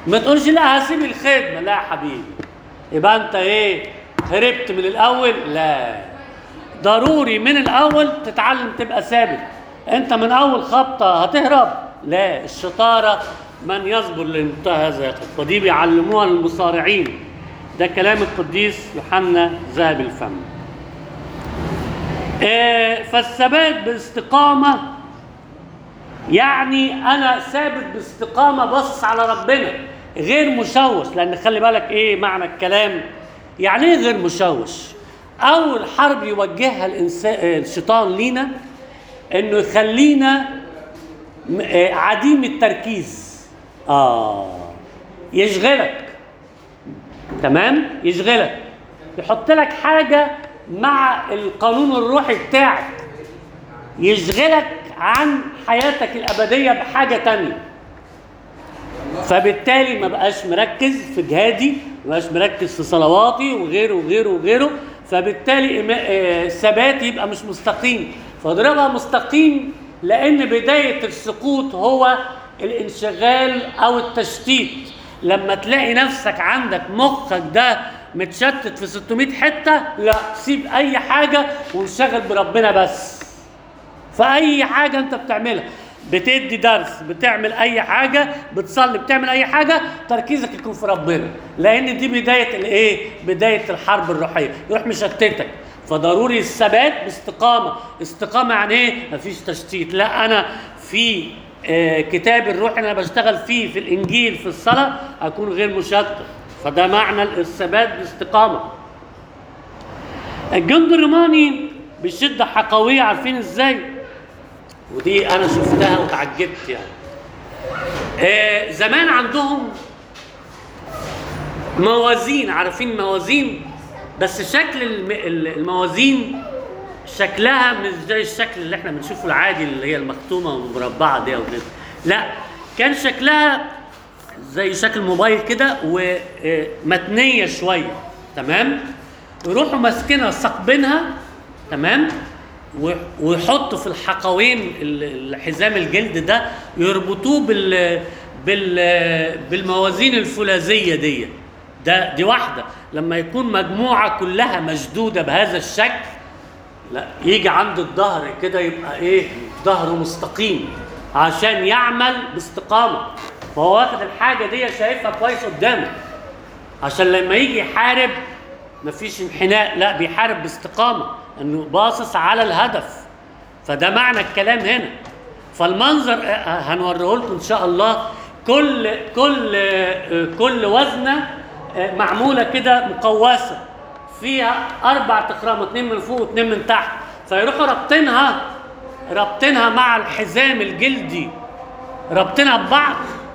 [SPEAKER 1] ما تقولش لا هسيب الخدمه لا يا حبيبي يبقى انت ايه هربت من الاول لا ضروري من الاول تتعلم تبقى ثابت انت من اول خبطه هتهرب لا الشطاره من يصبر لانتهى هذا يقف ودي بيعلموها للمصارعين ده كلام القديس يوحنا ذهب الفم آه، فالثبات باستقامه يعني انا ثابت باستقامه باصص على ربنا غير مشوش لان خلي بالك ايه معنى الكلام يعني ايه غير مشوش اول حرب يوجهها الانسان الشيطان لينا انه يخلينا م- آه، عديم التركيز اه يشغلك تمام يشغلك يحط لك حاجه مع القانون الروحي بتاعك يشغلك عن حياتك الأبدية بحاجة تانية فبالتالي ما بقاش مركز في جهادي ما بقاش مركز في صلواتي وغيره وغيره وغيره فبالتالي إما- آه، ثباتي يبقى مش مستقيم فاضربها مستقيم لأن بداية السقوط هو الانشغال أو التشتيت لما تلاقي نفسك عندك مخك ده متشتت في 600 حتة لا سيب أي حاجة وانشغل بربنا بس فاي حاجه انت بتعملها بتدي درس بتعمل اي حاجه بتصلي بتعمل اي حاجه تركيزك يكون في ربنا لان دي بدايه الايه بدايه الحرب الروحيه يروح مشتتك فضروري الثبات باستقامه استقامه يعني ايه مفيش تشتيت لا انا في آه، كتاب الروح اللي انا بشتغل فيه في الانجيل في الصلاه اكون غير مشتت فده معنى الثبات باستقامه الجند الروماني بشدة حقوية عارفين ازاي؟ ودي انا شفتها وتعجبت يعني. آه زمان عندهم موازين عارفين موازين بس شكل الم- ال- الموازين شكلها مش زي الشكل اللي احنا بنشوفه العادي اللي هي المختومه والمربعه دي او كده لا كان شكلها زي شكل موبايل كده ومتنيه شويه تمام يروحوا ماسكينها ثاقبينها تمام و- ويحطوا في الحقوين ال- الحزام الجلد ده يربطوه بال بال بالموازين الفولاذيه دي ده دي واحده لما يكون مجموعه كلها مشدوده بهذا الشكل لا يجي عند الظهر كده يبقى ايه ظهره مستقيم عشان يعمل باستقامه فهو واخد الحاجه دي شايفها كويس قدامه عشان لما يجي يحارب مفيش انحناء لا بيحارب باستقامه انه باصص على الهدف فده معنى الكلام هنا فالمنظر آه، هنوريه لكم ان شاء الله كل كل آه، كل وزنه آه، معموله كده مقوسه فيها اربع تخرام اتنين من فوق واتنين من تحت فيروحوا رابطينها رابطينها مع الحزام الجلدي رابطينها ببعض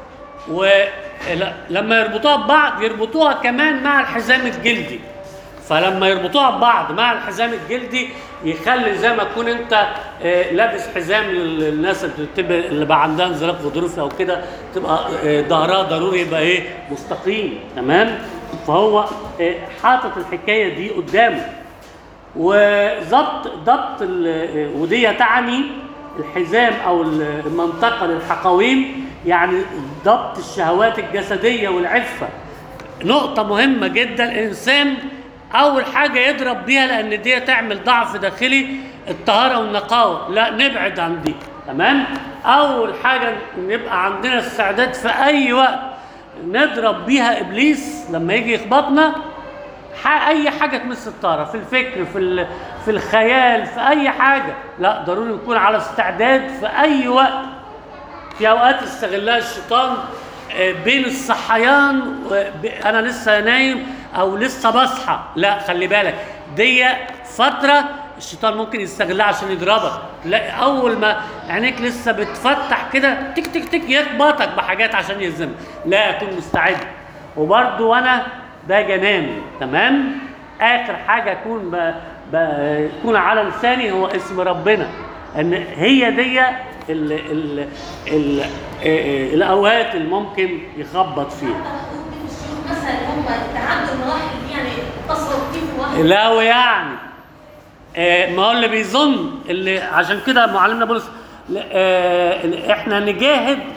[SPEAKER 1] ولما يربطوها ببعض يربطوها كمان مع الحزام الجلدي فلما يربطوها ببعض مع الحزام الجلدي يخلي زي ما تكون انت آه، لابس حزام للناس اللي بتبقى اللي بقى عندها انزلاق غضروفي او كده تبقى آه، ظهرها ضروري يبقى ايه مستقيم تمام فهو آه، حاطط الحكايه دي قدامه وضبط ضبط ال- ودي تعني الحزام او المنطقه للحقوين يعني ضبط الشهوات الجسديه والعفه نقطه مهمه جدا الانسان اول حاجه يضرب بيها لان دي تعمل ضعف داخلي الطهاره والنقاوه لا نبعد عن دي تمام اول حاجه نبقى عندنا استعداد في اي وقت نضرب بيها ابليس لما يجي يخبطنا ح- اي حاجه تمس الطاره في الفكر في ال- في الخيال في اي حاجه لا ضروري نكون على استعداد في اي وقت في اوقات يستغلها الشيطان آه، بين الصحيان وب- انا لسه نايم او لسه بصحى لا خلي بالك دي فتره الشيطان ممكن يستغلها عشان يضربك لا اول ما عينيك لسه بتفتح كده تك تك تك يخبطك بحاجات عشان يلزمك لا اكون مستعد وبرضه وانا باجي انام تمام اخر حاجه اكون ب... ب... يكون على لساني هو اسم ربنا ان هي دي ال... ال... ال... ال... الاوقات اللي ممكن يخبط فيها
[SPEAKER 2] مثلا هم تعدوا المراحل دي يعني اتصلوا كيف واحد
[SPEAKER 1] لا ويعني آه، ما هو اللي بيظن اللي عشان كده معلمنا بولس ل- آه، احنا نجاهد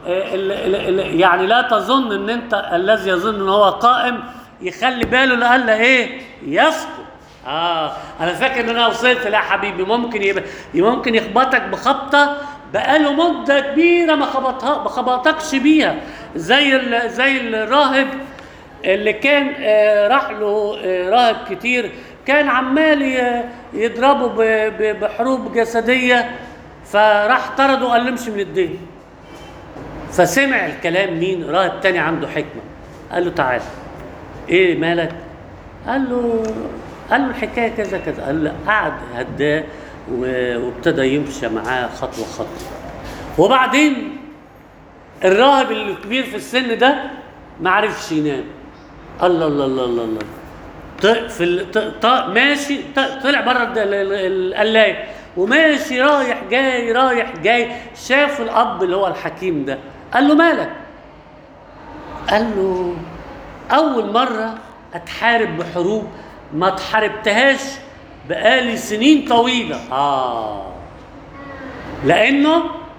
[SPEAKER 1] آه، ال- ال- ال- يعني لا تظن ان انت الذي يظن ان هو قائم يخلي باله لألا ايه يسقط اه انا فاكر ان انا وصلت لا يا حبيبي ممكن يبقى ممكن يخبطك بخبطه بقاله مده كبيره ما خبطها ما خبطكش بيها زي ال- زي الراهب اللي كان آه، راح له آه، راهب كتير كان عمال ي- يضربه ب- ب- بحروب جسديه فراح طرده وقال له امشي من الدين فسمع الكلام مين راهب تاني عنده حكمه قال له تعالى ايه مالك قال له قال له الحكايه كذا كذا قال له قعد هداه و- وابتدى يمشي معاه خطوه خطوه وبعدين الراهب الكبير في السن ده ما عرفش ينام الله الله الله الله الله ط- في ال- ط- ط- ماشي ط- طلع بره الد- ال- ال- القلايه وماشي رايح جاي رايح جاي شاف الاب اللي هو الحكيم ده قال له مالك قال له اول مره اتحارب بحروب ما اتحاربتهاش بقالي سنين طويله اه لانه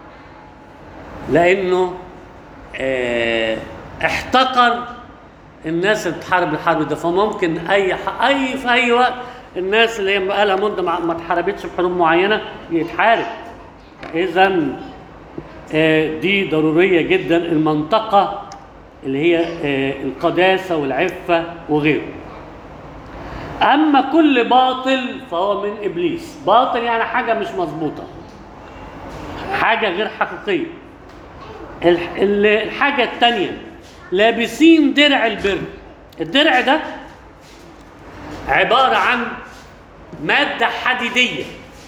[SPEAKER 1] لانه آه احتقر الناس اللي بتحارب الحرب ده فممكن اي ح- اي في اي وقت الناس اللي هي بقى لها مده ما ما اتحاربتش بحروب معينه يتحارب اذا آه، دي ضروريه جدا المنطقه اللي هي آه، القداسه والعفه وغيره اما كل باطل فهو من ابليس باطل يعني حاجه مش مظبوطه حاجه غير حقيقيه الح- ال- الحاجه الثانيه لابسين درع البر الدرع ده عباره عن ماده حديديه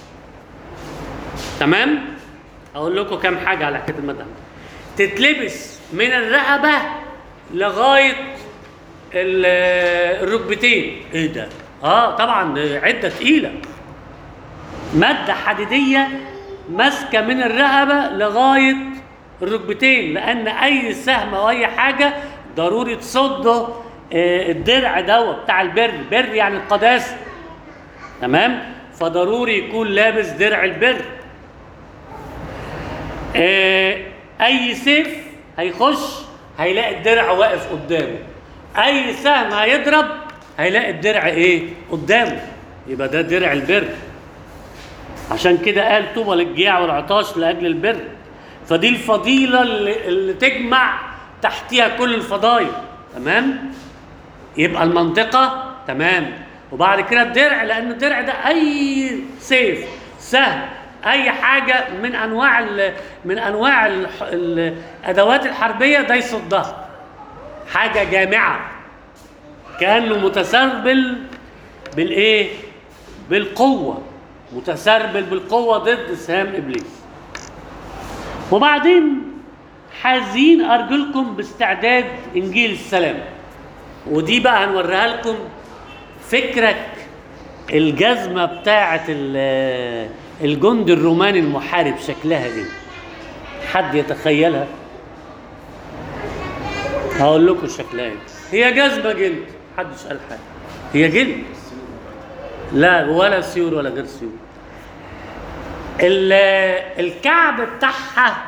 [SPEAKER 1] تمام اقول لكم كام حاجه على حكايه الماده تتلبس من الرقبه لغايه ال- الركبتين ايه ده اه طبعا عده تقيله ماده حديديه ماسكه من الرقبه لغايه الركبتين لان اي سهم او اي حاجه ضروري تصده آه، الدرع دوت بتاع البر بر يعني القداسه تمام فضروري يكون لابس درع البر آه، اي سيف هيخش هيلاقي الدرع واقف قدامه اي سهم هيضرب هيلاقي الدرع ايه قدامه يبقى ده درع البر عشان كده قال طوبى للجياع والعطاش لاجل البر فدي الفضيله اللي, اللي تجمع تحتها كل الفضائل تمام يبقى المنطقه تمام وبعد كده الدرع لان الدرع ده اي سيف سهم اي حاجه من انواع ال من انواع ال الادوات الحربيه ده يصدها حاجه جامعه كانه متسربل بالايه بالقوه متسربل بالقوه ضد سهام ابليس وبعدين حازين ارجلكم باستعداد انجيل السلام ودي بقى هنوريها لكم فكرك الجزمه بتاعه ال- الجندي الروماني المحارب شكلها ايه حد يتخيلها هقول لكم شكلها ايه هي جزمه جلد محدش قال حاجه هي جلد لا ولا سيور ولا غير سيور ال- الكعب بتاعها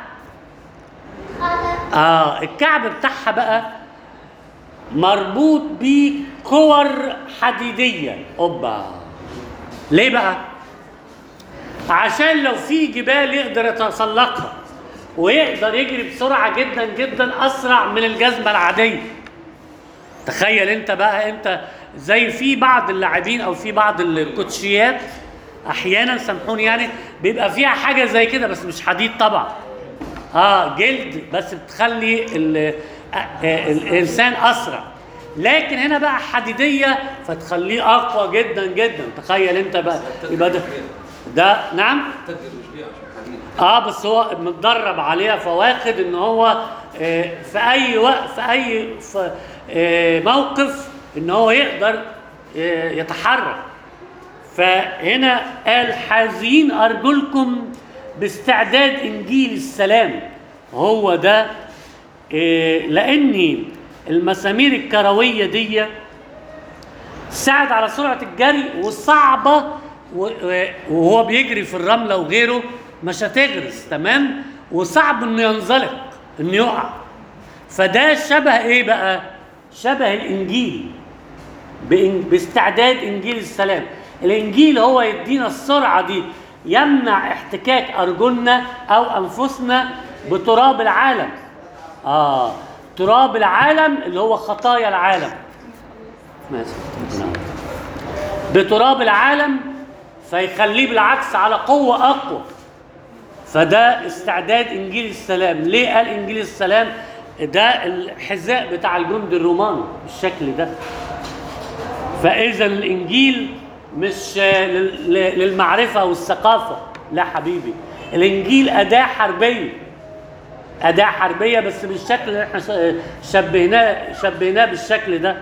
[SPEAKER 1] اه الكعب بتاعها بقى مربوط بكور حديديه اوبا ليه بقى عشان لو في جبال يقدر يتسلقها ويقدر يجري بسرعه جدا جدا اسرع من الجزمه العاديه تخيل انت بقى انت زي في بعض اللاعبين او في بعض الكوتشيات احيانا سامحوني يعني بيبقى فيها حاجه زي كده بس مش حديد طبعا اه جلد بس بتخلي ال- آه، آه، الانسان اسرع لكن هنا بقى حديديه فتخليه اقوى جدا جدا تخيل انت بقى يبقى ده ده نعم
[SPEAKER 3] تقدر رجليه عشان حديد
[SPEAKER 1] اه بس هو متدرب عليها فواخد ان هو آه، في اي وقت في اي في آه، موقف ان هو يقدر آه، يتحرك فهنا قال حازين ارجلكم باستعداد انجيل السلام هو ده آه، لاني المسامير الكرويه دي ساعد على سرعه الجري وصعبه و- و- وهو بيجري في الرمله وغيره مش هتغرس تمام وصعب انه ينزلق انه يقع فده شبه ايه بقى شبه الانجيل بإن- باستعداد انجيل السلام الانجيل هو يدينا السرعه دي يمنع احتكاك ارجلنا او انفسنا بتراب العالم اه تراب العالم اللي هو خطايا العالم ماشي نعم. بتراب العالم فيخليه بالعكس على قوه اقوى فده استعداد انجيل السلام ليه قال انجيل السلام ده الحذاء بتاع الجند الروماني بالشكل ده فاذا الانجيل مش لل- ل- للمعرفه والثقافه لا حبيبي الانجيل اداه حربيه اداه حربيه بس بالشكل اللي احنا ش- شبهناه شبهناه بالشكل ده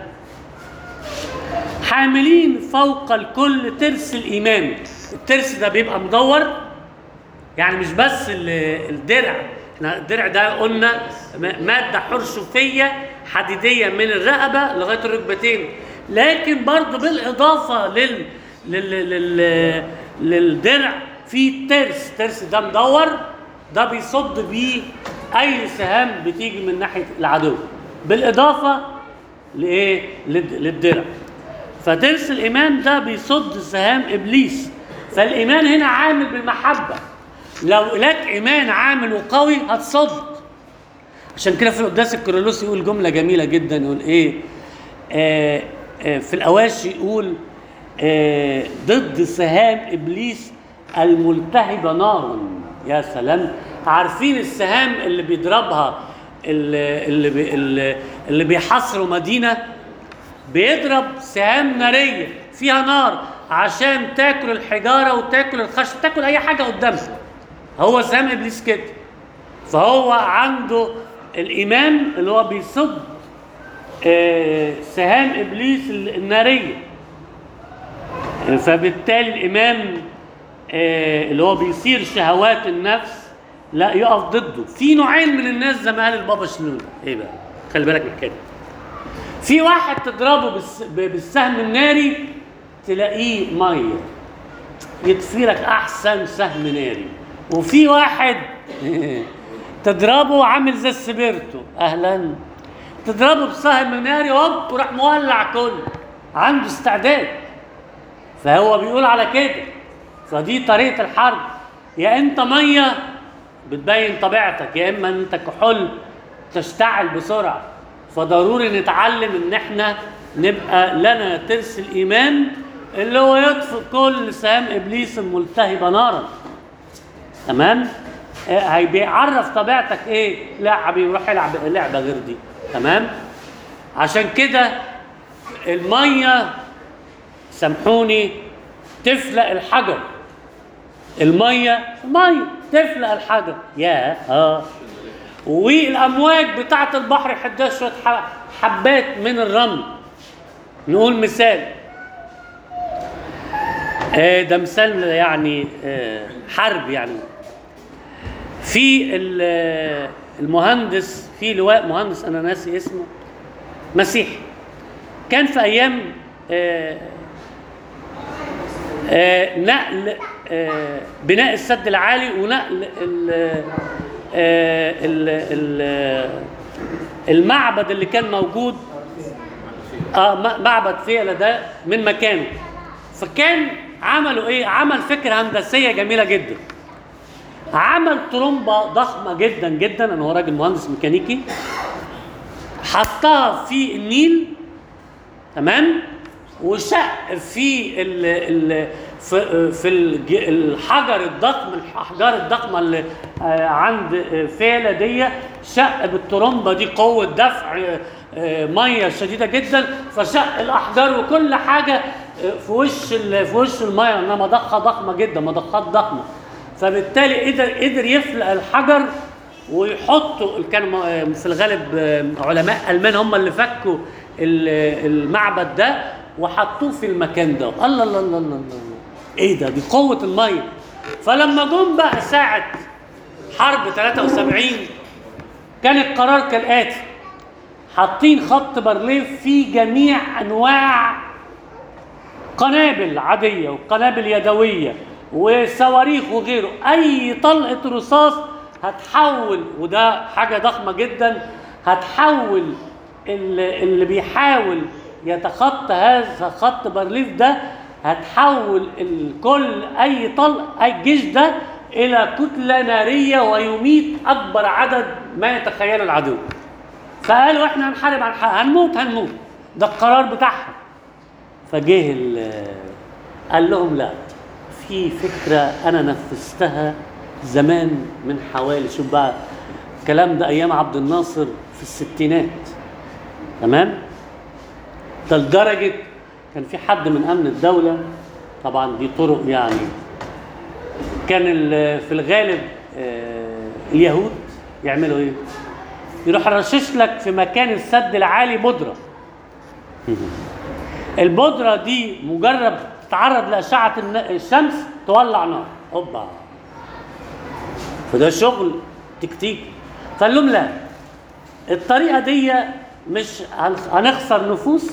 [SPEAKER 1] حاملين فوق الكل ترس الايمان الترس ده بيبقى مدور يعني مش بس ال- الدرع احنا الدرع ده قلنا م- ماده حرشفيه حديديه من الرقبه لغايه الركبتين لكن برضه بالاضافه لل لل لل للدرع في ترس ترس ده مدور ده بيصد بيه اي سهام بتيجي من ناحيه العدو بالاضافه لايه للد- للدرع فترس الايمان ده بيصد سهام ابليس فالايمان هنا عامل بالمحبه لو لك ايمان عامل وقوي هتصد عشان كده في القداس الكيرلس يقول جمله جميله جدا يقول ايه آه آه في الاواشي يقول آه ضد سهام ابليس الملتهبه نارا يا سلام عارفين السهام اللي بيضربها اللي اللي بي اللي, اللي بيحاصروا مدينه بيضرب سهام ناريه فيها نار عشان تاكل الحجاره وتاكل الخشب تاكل اي حاجه قدامها هو سهام ابليس كده فهو عنده الايمان اللي هو بيصد آه، سهام ابليس الناريه آه، فبالتالي الايمان آه، اللي هو بيثير شهوات النفس لا يقف ضده في نوعين من الناس زي ما قال البابا شنودة ايه بقى خلي بالك من كده في واحد تضربه بالس- ب- بالسهم الناري تلاقيه ميه يطفي لك احسن سهم ناري وفي واحد تضربه عامل زي السبيرتو اهلا تضربه بسهم ناري هوب وراح مولع كله عنده استعداد فهو بيقول على كده فدي طريقه الحرب يا انت ميه بتبين طبيعتك يا اما انت كحول تشتعل بسرعه فضروري نتعلم ان احنا نبقى لنا ترس الايمان اللي هو يطفئ كل سهام ابليس الملتهبه نارا تمام آه، هي بيعرف طبيعتك ايه لا يا حبيبي روح العب لعبه غير دي تمام عشان كده الميه سامحوني تفلق الحجر الميه ميه تفلق الحجر يا اه والامواج بتاعه البحر يحدها شويه ح- حبات من الرمل نقول مثال آه، ده مثال يعني آه، حرب يعني في ال- آه، المهندس في لواء مهندس انا ناسي اسمه مسيحي كان في ايام آه، آه، نقل آه، بناء السد العالي ونقل ال- آه، ال- ال- المعبد اللي كان موجود اه م- معبد فيلة ده من مكانه فكان عملوا ايه عمل فكره هندسيه جميله جدا عمل طرمبه ضخمه جدا جدا انا هو راجل مهندس ميكانيكي حطها في النيل تمام وشق في ال ال في, في الج- الحجر الضخم الاحجار الضخمه اللي آه، عند آه، فيلة دي شق بالترمبه دي قوه دفع آه، آه، ميه شديده جدا فشق الاحجار وكل حاجه آه، في وش ال- في وش الميه انها مضخه ضخمه جدا مضخات ضخمه فبالتالي قدر قدر يفلق الحجر ويحطوا كان م- في الغالب آه، علماء المان هم اللي فكوا ال- المعبد ده وحطوه في المكان ده الله الله الله الله, الله. ايه ده دي قوه الميه فلما جم بقى ساعه حرب 73 كان القرار كالاتي حاطين خط بارليف فيه جميع انواع قنابل عاديه وقنابل يدويه وصواريخ وغيره اي طلقه رصاص هتحول وده حاجه ضخمه جدا هتحول اللي, اللي بيحاول يتخطى هذا خط بارليف ده هتحول الكل اي طلق اي الجيش ده الى كتله ناريه ويميت اكبر عدد ما يتخيله العدو فقالوا احنا هنحارب عن حق هنموت هنموت ده القرار بتاعهم فجه ال- قال لهم لا في فكره انا نفذتها زمان من حوالي شوف بقى الكلام ده ايام عبد الناصر في الستينات تمام ده لدرجه كان في حد من امن الدوله طبعا دي طرق يعني كان ال- في الغالب آه، اليهود يعملوا ايه؟ يروح رشش لك في مكان السد العالي بودره البودره دي مجرد تتعرض لاشعه الن- الشمس تولع نار هوبا فده شغل تكتيكي فقال لهم لا الطريقه دي مش هن- هنخسر نفوس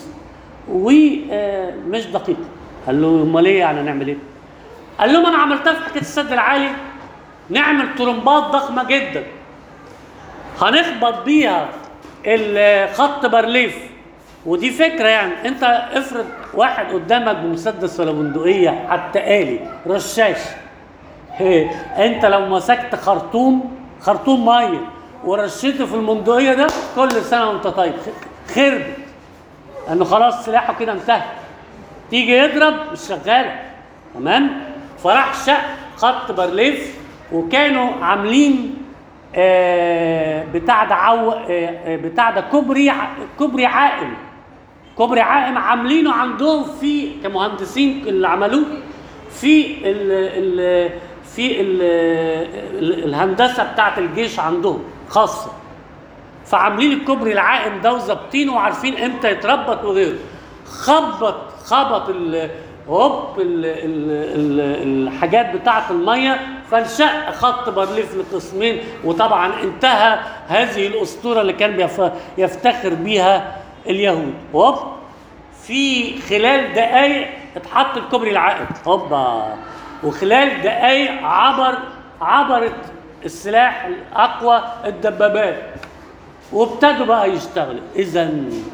[SPEAKER 1] ومش دقيقه قال له امال ايه يعني نعمل ايه؟ قال لهم انا عملتها في حكايه السد العالي نعمل طرمبات ضخمه جدا هنخبط بيها الخط بارليف ودي فكره يعني انت افرض واحد قدامك بمسدس ولا بندقيه حتى آلي رشاش هي. انت لو مسكت خرطوم خرطوم ميه ورشيته في المندقيه ده كل سنه وانت طيب خ- خرب لانه خلاص سلاحه كده انتهى تيجي يضرب مش شغاله تمام فراح شق خط بارليف وكانوا عاملين آه، بتاع ده عو آه، آه، بتاع ده كوبري ع- كوبري عائم كوبري عائم عاملينه عندهم في كمهندسين اللي عملوه في ال ال في ال ال الهندسه بتاعت الجيش عندهم خاصه فعاملين الكوبري العائم ده وظابطينه وعارفين امتى يتربط وغيره خبط خبط ال هوب ال ال ال الحاجات بتاعه الميه فانشق خط بارليف لقسمين وطبعا انتهى هذه الاسطوره اللي كان بيف- يفتخر بيها اليهود هوب في خلال دقائق اتحط الكوبري العائم هوبا وخلال دقائق عبر عبرت السلاح الاقوى الدبابات وابتدوا بقى يشتغلوا اذا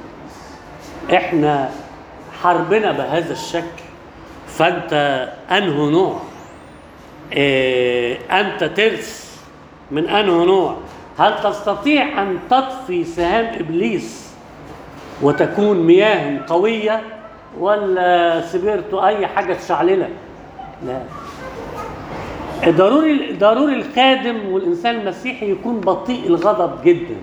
[SPEAKER 1] احنا حربنا بهذا الشكل فانت انه نوع إيه انت ترس من انه نوع هل تستطيع ان تطفي سهام ابليس وتكون مياه قويه ولا سبرت اي حاجه تشعللك لا ضروري ضروري الخادم والانسان المسيحي يكون بطيء الغضب جدا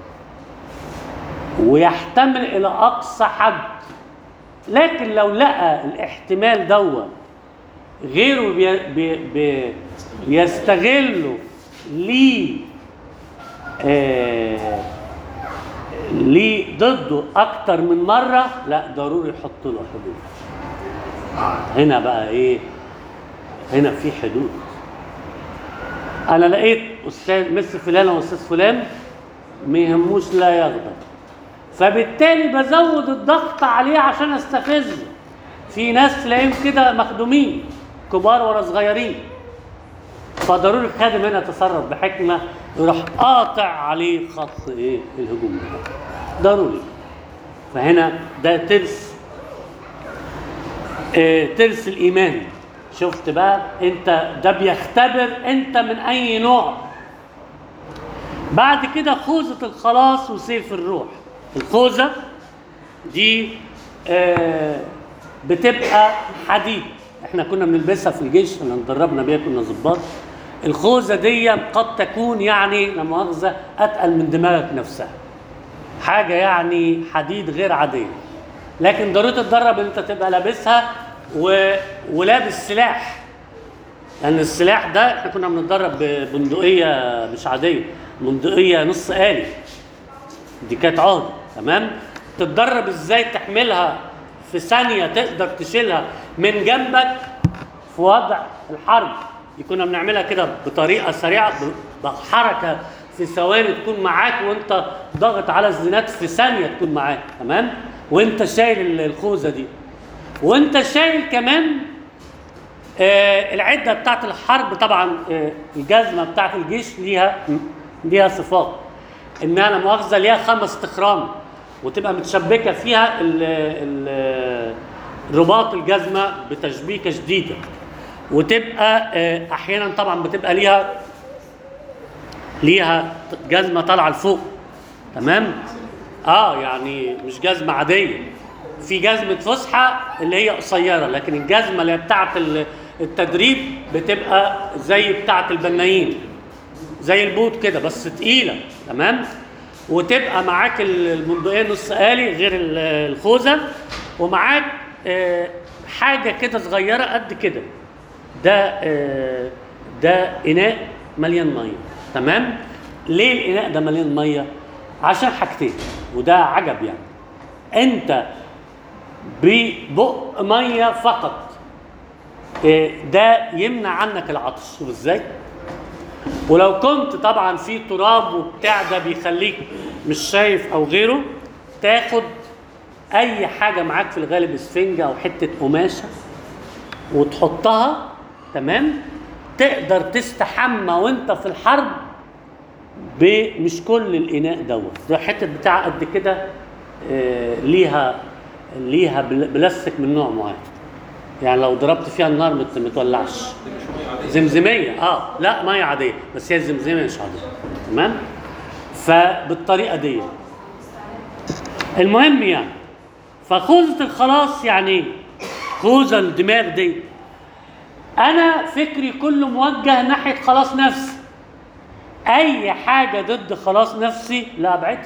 [SPEAKER 1] ويحتمل الى اقصى حد لكن لو لقى الاحتمال دوت غيره بي بي بي بيستغله ليه آه ليه ضده اكتر من مره لا ضروري يحط له حدود هنا بقى ايه هنا في حدود انا لقيت استاذ مس فلان واستاذ فلان ما يهموش لا يغضب فبالتالي بزود الضغط عليه عشان استفزه في ناس تلاقيهم كده مخدومين كبار ورا صغيرين فضروري الخادم هنا يتصرف بحكمه يروح قاطع عليه خط ايه الهجوم ده ضروري فهنا ده ترس آه، ترس الايمان شفت بقى انت ده بيختبر انت من اي نوع بعد كده خوذة الخلاص وسيف الروح الخوذة دي آه بتبقى حديد احنا كنا بنلبسها في الجيش لما اتدربنا بيها كنا ظباط الخوذة دي قد تكون يعني لا مؤاخذة اتقل من دماغك نفسها حاجة يعني حديد غير عادية لكن ضروري تتدرب ان انت تبقى لابسها و... ولابس سلاح لان السلاح ده احنا كنا بنتدرب ببندقيه مش عاديه بندقيه نص آلي دي كانت عهده تمام تتدرب ازاي تحملها في ثانيه تقدر تشيلها من جنبك في وضع الحرب دي كنا بنعملها كده بطريقه سريعه ب- بحركه في ثواني تكون معاك وانت ضاغط على الزناد في ثانيه تكون معاك تمام وانت شايل ال- الخوذه دي وانت شايل كمان آه العده بتاعت الحرب طبعا آه الجزمه بتاعت الجيش ليها ليها صفات انها لا مؤاخذه ليها خمس تخرام وتبقى متشبكه فيها ال ال رباط الجزمه بتشبيكه شديده وتبقى آه احيانا طبعا بتبقى ليها ليها جزمه طالعه لفوق تمام اه يعني مش جزمه عاديه في جزمه فسحه اللي هي قصيره لكن الجزمه اللي هي بتاعه ال- التدريب بتبقى زي بتاعه البنايين زي البوت كده بس تقيله تمام وتبقى معاك ال- البندقيه نص آلي غير ال- الخوذه ومعاك آه، حاجه كده صغيره قد كده ده آه، ده اناء مليان ميه تمام ليه الاناء ده مليان ميه عشان حاجتين وده عجب يعني انت ببق ميه فقط آه، ده يمنع عنك العطش شوف ازاي ولو كنت طبعا في تراب وبتاع ده بيخليك مش شايف او غيره تاخد اي حاجه معاك في الغالب اسفنجه او حته قماشه وتحطها تمام تقدر تستحمى وانت في الحرب بمش كل الاناء دوت ده حته بتاع قد كده آه، ليها ليها بل- بلاستيك من نوع معين يعني لو ضربت فيها النار ما تولعش
[SPEAKER 3] دي مش ميه عاديه
[SPEAKER 1] زمزميه اه لا ميه عاديه بس هي الزمزميه مش عاديه تمام فبالطريقه دي المهم يعني فخوذة الخلاص يعني ايه؟ خوذة الدماغ دي انا فكري كله موجه ناحيه خلاص نفسي اي حاجه ضد خلاص نفسي لا ابعدها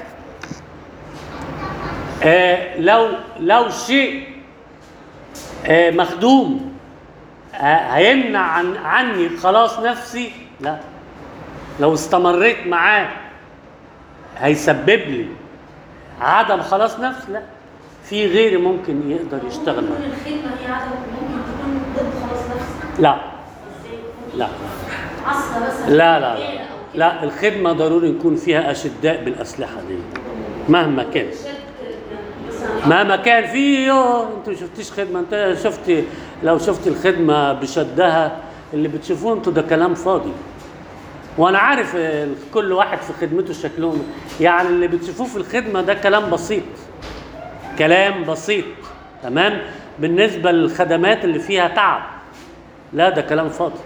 [SPEAKER 1] آه لو لو شيء آه مخدوم ه- هيمنع عن عني خلاص نفسي لا لو استمريت معاه هيسبب لي عدم خلاص نفس لا في غيري ممكن يقدر يشتغل
[SPEAKER 2] ممكن
[SPEAKER 1] معاه
[SPEAKER 2] الخدمه هي عدم ممكن تكون ضد خلاص نفسك
[SPEAKER 1] لا
[SPEAKER 2] ازاي؟
[SPEAKER 1] لا
[SPEAKER 2] عصا مثلا
[SPEAKER 1] لا لا
[SPEAKER 2] بيئة
[SPEAKER 1] لا,
[SPEAKER 2] أو كده.
[SPEAKER 1] لا الخدمة ضروري يكون فيها أشداء بالأسلحة دي مهما كان
[SPEAKER 2] شد مثلا
[SPEAKER 1] مهما كان في يوه انتوا ما شفتيش خدمة انت شفت لو شفت الخدمة بشدها اللي بتشوفوه انتوا ده كلام فاضي وانا عارف اه، كل واحد في خدمته شكلهم يعني اللي بتشوفوه في الخدمة ده كلام بسيط كلام بسيط تمام بالنسبة للخدمات اللي فيها تعب لا ده كلام فاضي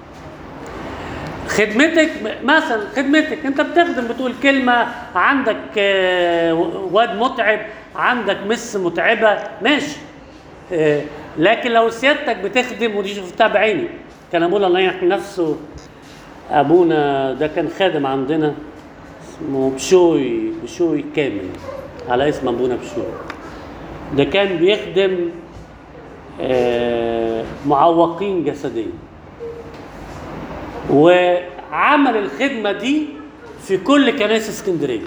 [SPEAKER 1] خدمتك مثلا خدمتك انت بتخدم بتقول كلمه عندك آه، واد متعب عندك مس متعبه ماشي آه، لكن لو سيادتك بتخدم ودي شفتها بعيني كان ابونا الله يرحم نفسه ابونا ده كان خادم عندنا اسمه بشوي بشوي كامل على اسم ابونا بشوي ده كان بيخدم آه، معوقين جسديا وعمل الخدمة دي في كل كنائس اسكندرية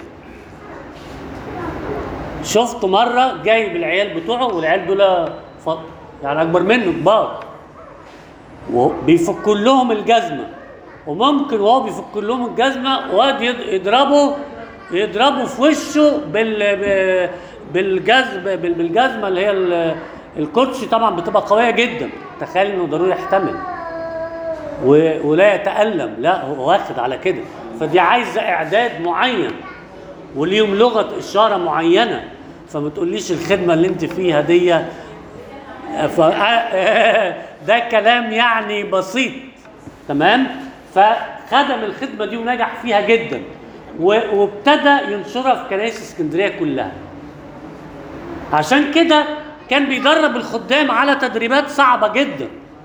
[SPEAKER 1] شفته مرة جايب العيال بتوعه والعيال دول ف- يعني أكبر منه كبار وبيفك لهم الجزمة وممكن وهو بيفك لهم الجزمة واد يض- يضربه يضربه في وشه بال ب- بالجزم بال- بالجزمة اللي هي ال- الكوتشي طبعا بتبقى قوية جدا تخيل انه ضروري يحتمل و- ولا يتألم لا هو واخد على كده فدي عايزة إعداد معين وليهم لغة إشارة معينة فما تقوليش الخدمة اللي أنت فيها دي ف... ده كلام يعني بسيط تمام فخدم الخدمة دي ونجح فيها جدا و- وابتدى ينشرها في كنائس اسكندرية كلها عشان كده كان بيدرب الخدام على تدريبات صعبة جدا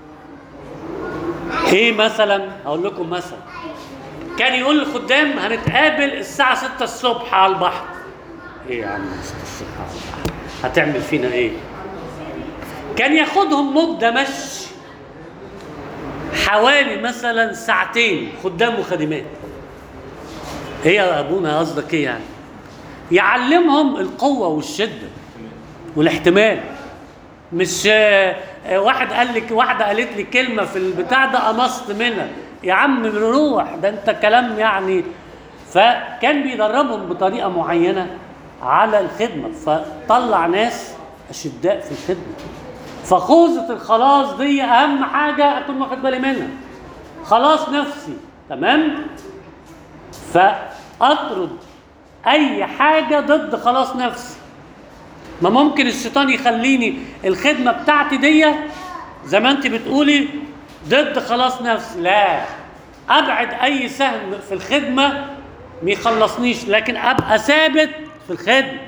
[SPEAKER 1] ايه مثلا اقول لكم مثلا كان يقول للخدام هنتقابل الساعة 6 الصبح على البحر ايه يا عم 6 الصبح على البحر هتعمل فينا ايه كان ياخدهم مدة مشي حوالي مثلا ساعتين خدام وخادمات ايه يا ابونا قصدك ايه يعني يعلمهم القوة والشدة والاحتمال مش آه، آه، واحد قال لك واحده قالت لي كلمه في البتاع ده قمصت منها يا عم روح ده انت كلام يعني فكان بيدربهم بطريقه معينه على الخدمه فطلع ناس اشداء في الخدمه فخوذة الخلاص دي اهم حاجة اكون واخد بالي منها خلاص نفسي تمام فاطرد اي حاجة ضد خلاص نفسي ما ممكن الشيطان يخليني الخدمة بتاعتي دي زي ما انت بتقولي ضد خلاص نفسي لا ابعد اي سهم في الخدمة ما يخلصنيش لكن ابقى ثابت في الخدمة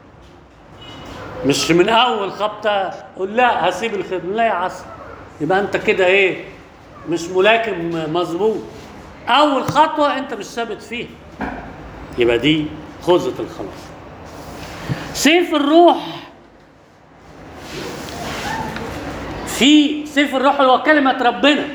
[SPEAKER 1] مش من اول خبطة اقول لا هسيب الخدمة لا يا عسل يبقى انت كده ايه مش ملاكم مظبوط اول خطوة انت مش ثابت فيها يبقى دي خوذة الخلاص سيف الروح في سيف الروح هو كلمة ربنا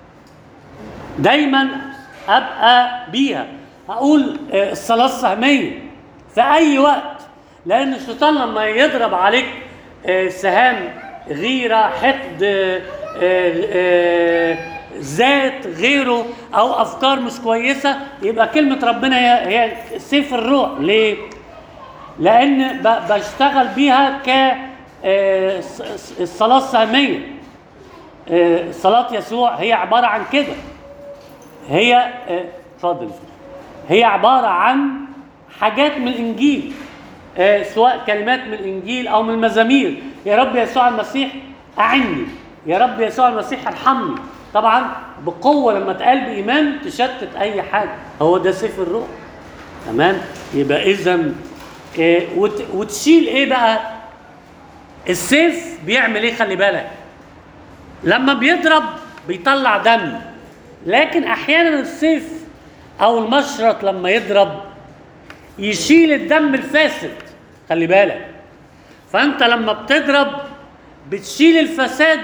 [SPEAKER 1] دايما ابقى بيها اقول آه، الصلاة السهمية في اي وقت لان الشيطان لما يضرب عليك آه، سهام غيرة حقد آه، آه، آه، ذات غيره او افكار مش كويسة يبقى كلمة ربنا هي هي سيف الروح ليه؟ لان ب- بشتغل بيها ك آه، الص- الص- الصلاه السهميه آه، صلاه يسوع هي عباره عن كده هي آه، اتفضل هي عباره عن حاجات من الانجيل آه، سواء كلمات من الانجيل او من المزامير يا رب يسوع المسيح اعني يا رب يسوع المسيح ارحمني طبعا بقوه لما تقال بايمان تشتت اي حاجه هو ده سيف الروح تمام يبقى اذا إيه وت- وتشيل ايه بقى السيف بيعمل ايه خلي بالك لما بيضرب بيطلع دم لكن احيانا السيف او المشرط لما يضرب يشيل الدم الفاسد خلي بالك فانت لما بتضرب بتشيل الفساد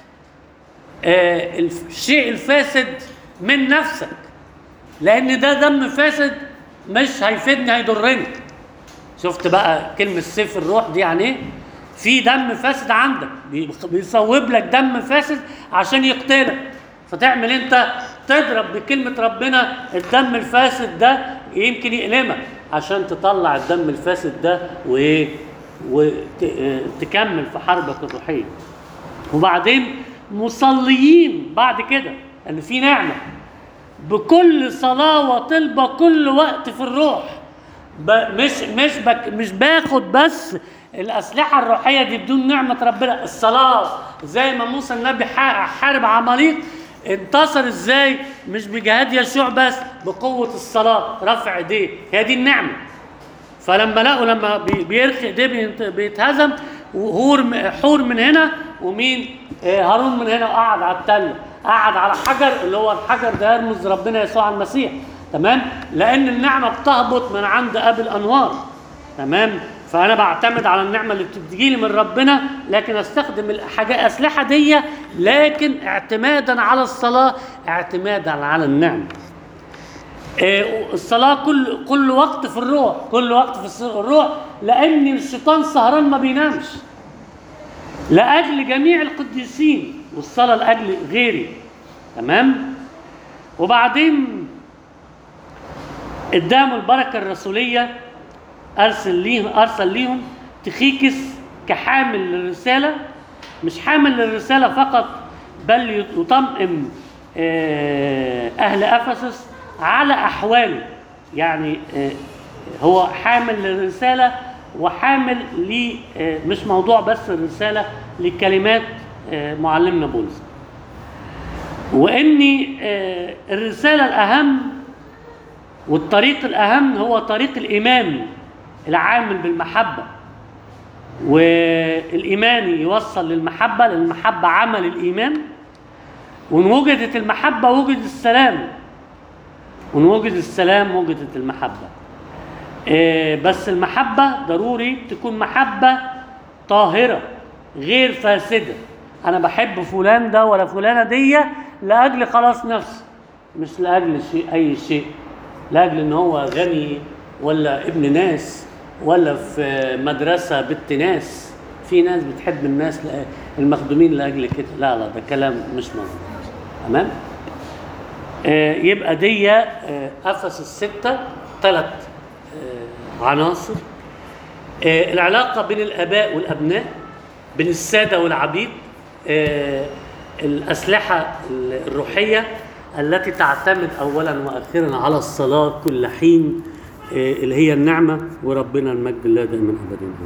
[SPEAKER 1] آه الف- الشيء الفاسد من نفسك لان ده دم فاسد مش هيفيدني هيضرني شفت بقى كلمة سيف الروح دي يعني ايه؟ في دم فاسد عندك بيخ- بيصوب لك دم فاسد عشان يقتلك فتعمل انت تضرب بكلمة ربنا الدم الفاسد ده يمكن يألمك عشان تطلع الدم الفاسد ده وايه وتكمل في حربك الروحية وبعدين مصليين بعد كده ان في نعمة بكل صلاة وطلبة كل وقت في الروح ب- مش مش بك مش باخد بس الأسلحة الروحية دي بدون نعمة ربنا الصلاة زي ما موسى النبي ح- حارب عماليق انتصر ازاي مش بجهاد يشوع بس بقوة الصلاة رفع ايديه هي دي النعمة فلما لقوا لما بي- بيرخي ايديه بينت- بيتهزم وهور م- حور من هنا ومين آه، هارون من هنا وقعد على التله قعد على حجر اللي هو الحجر ده يرمز ربنا يسوع المسيح تمام لان النعمه بتهبط من عند ابي الانوار تمام فانا بعتمد على النعمه اللي بتجيلي من ربنا لكن استخدم الحاجات الاسلحه دي لكن اعتمادا على الصلاه اعتمادا على النعمه آه، الصلاة كل كل وقت في الروح كل وقت في الس- الروح لأن الشيطان سهران ما بينامش لأجل جميع القديسين والصلاة لأجل غيري تمام وبعدين اداهم البركة الرسولية أرسل ليهم أرسل ليهم تخيكس كحامل للرسالة مش حامل للرسالة فقط بل يطمئن آه، أهل أفسس على أحواله يعني آه، هو حامل للرسالة وحامل ل آه، مش موضوع بس الرسالة لكلمات آه، معلمنا بولس وإن آه، الرسالة الأهم والطريق الأهم هو طريق الإيمان العامل بالمحبة والإيمان يوصل للمحبة لأن المحبة عمل الإيمان وإن وجدت المحبة وجد السلام وإن وجد السلام وجدت المحبة آه، بس المحبة ضروري تكون محبة طاهرة غير فاسدة أنا بحب فلان ده ولا فلانة دي لأجل خلاص نفسي مش لأجل شيء أي شيء لأجل إن هو غني ولا ابن ناس ولا في مدرسة بنت ناس في ناس بتحب الناس لأ- المخدومين لأجل كده لا لا ده كلام مش مظبوط تمام آه، يبقى دي آه، افس السته ثلاث عناصر آه، العلاقه بين الاباء والابناء بين الساده والعبيد آه، الأسلحة الروحية التي تعتمد أولا وأخيرا على الصلاة كل حين آه، اللي هي النعمة وربنا المجد الله دائما أبدا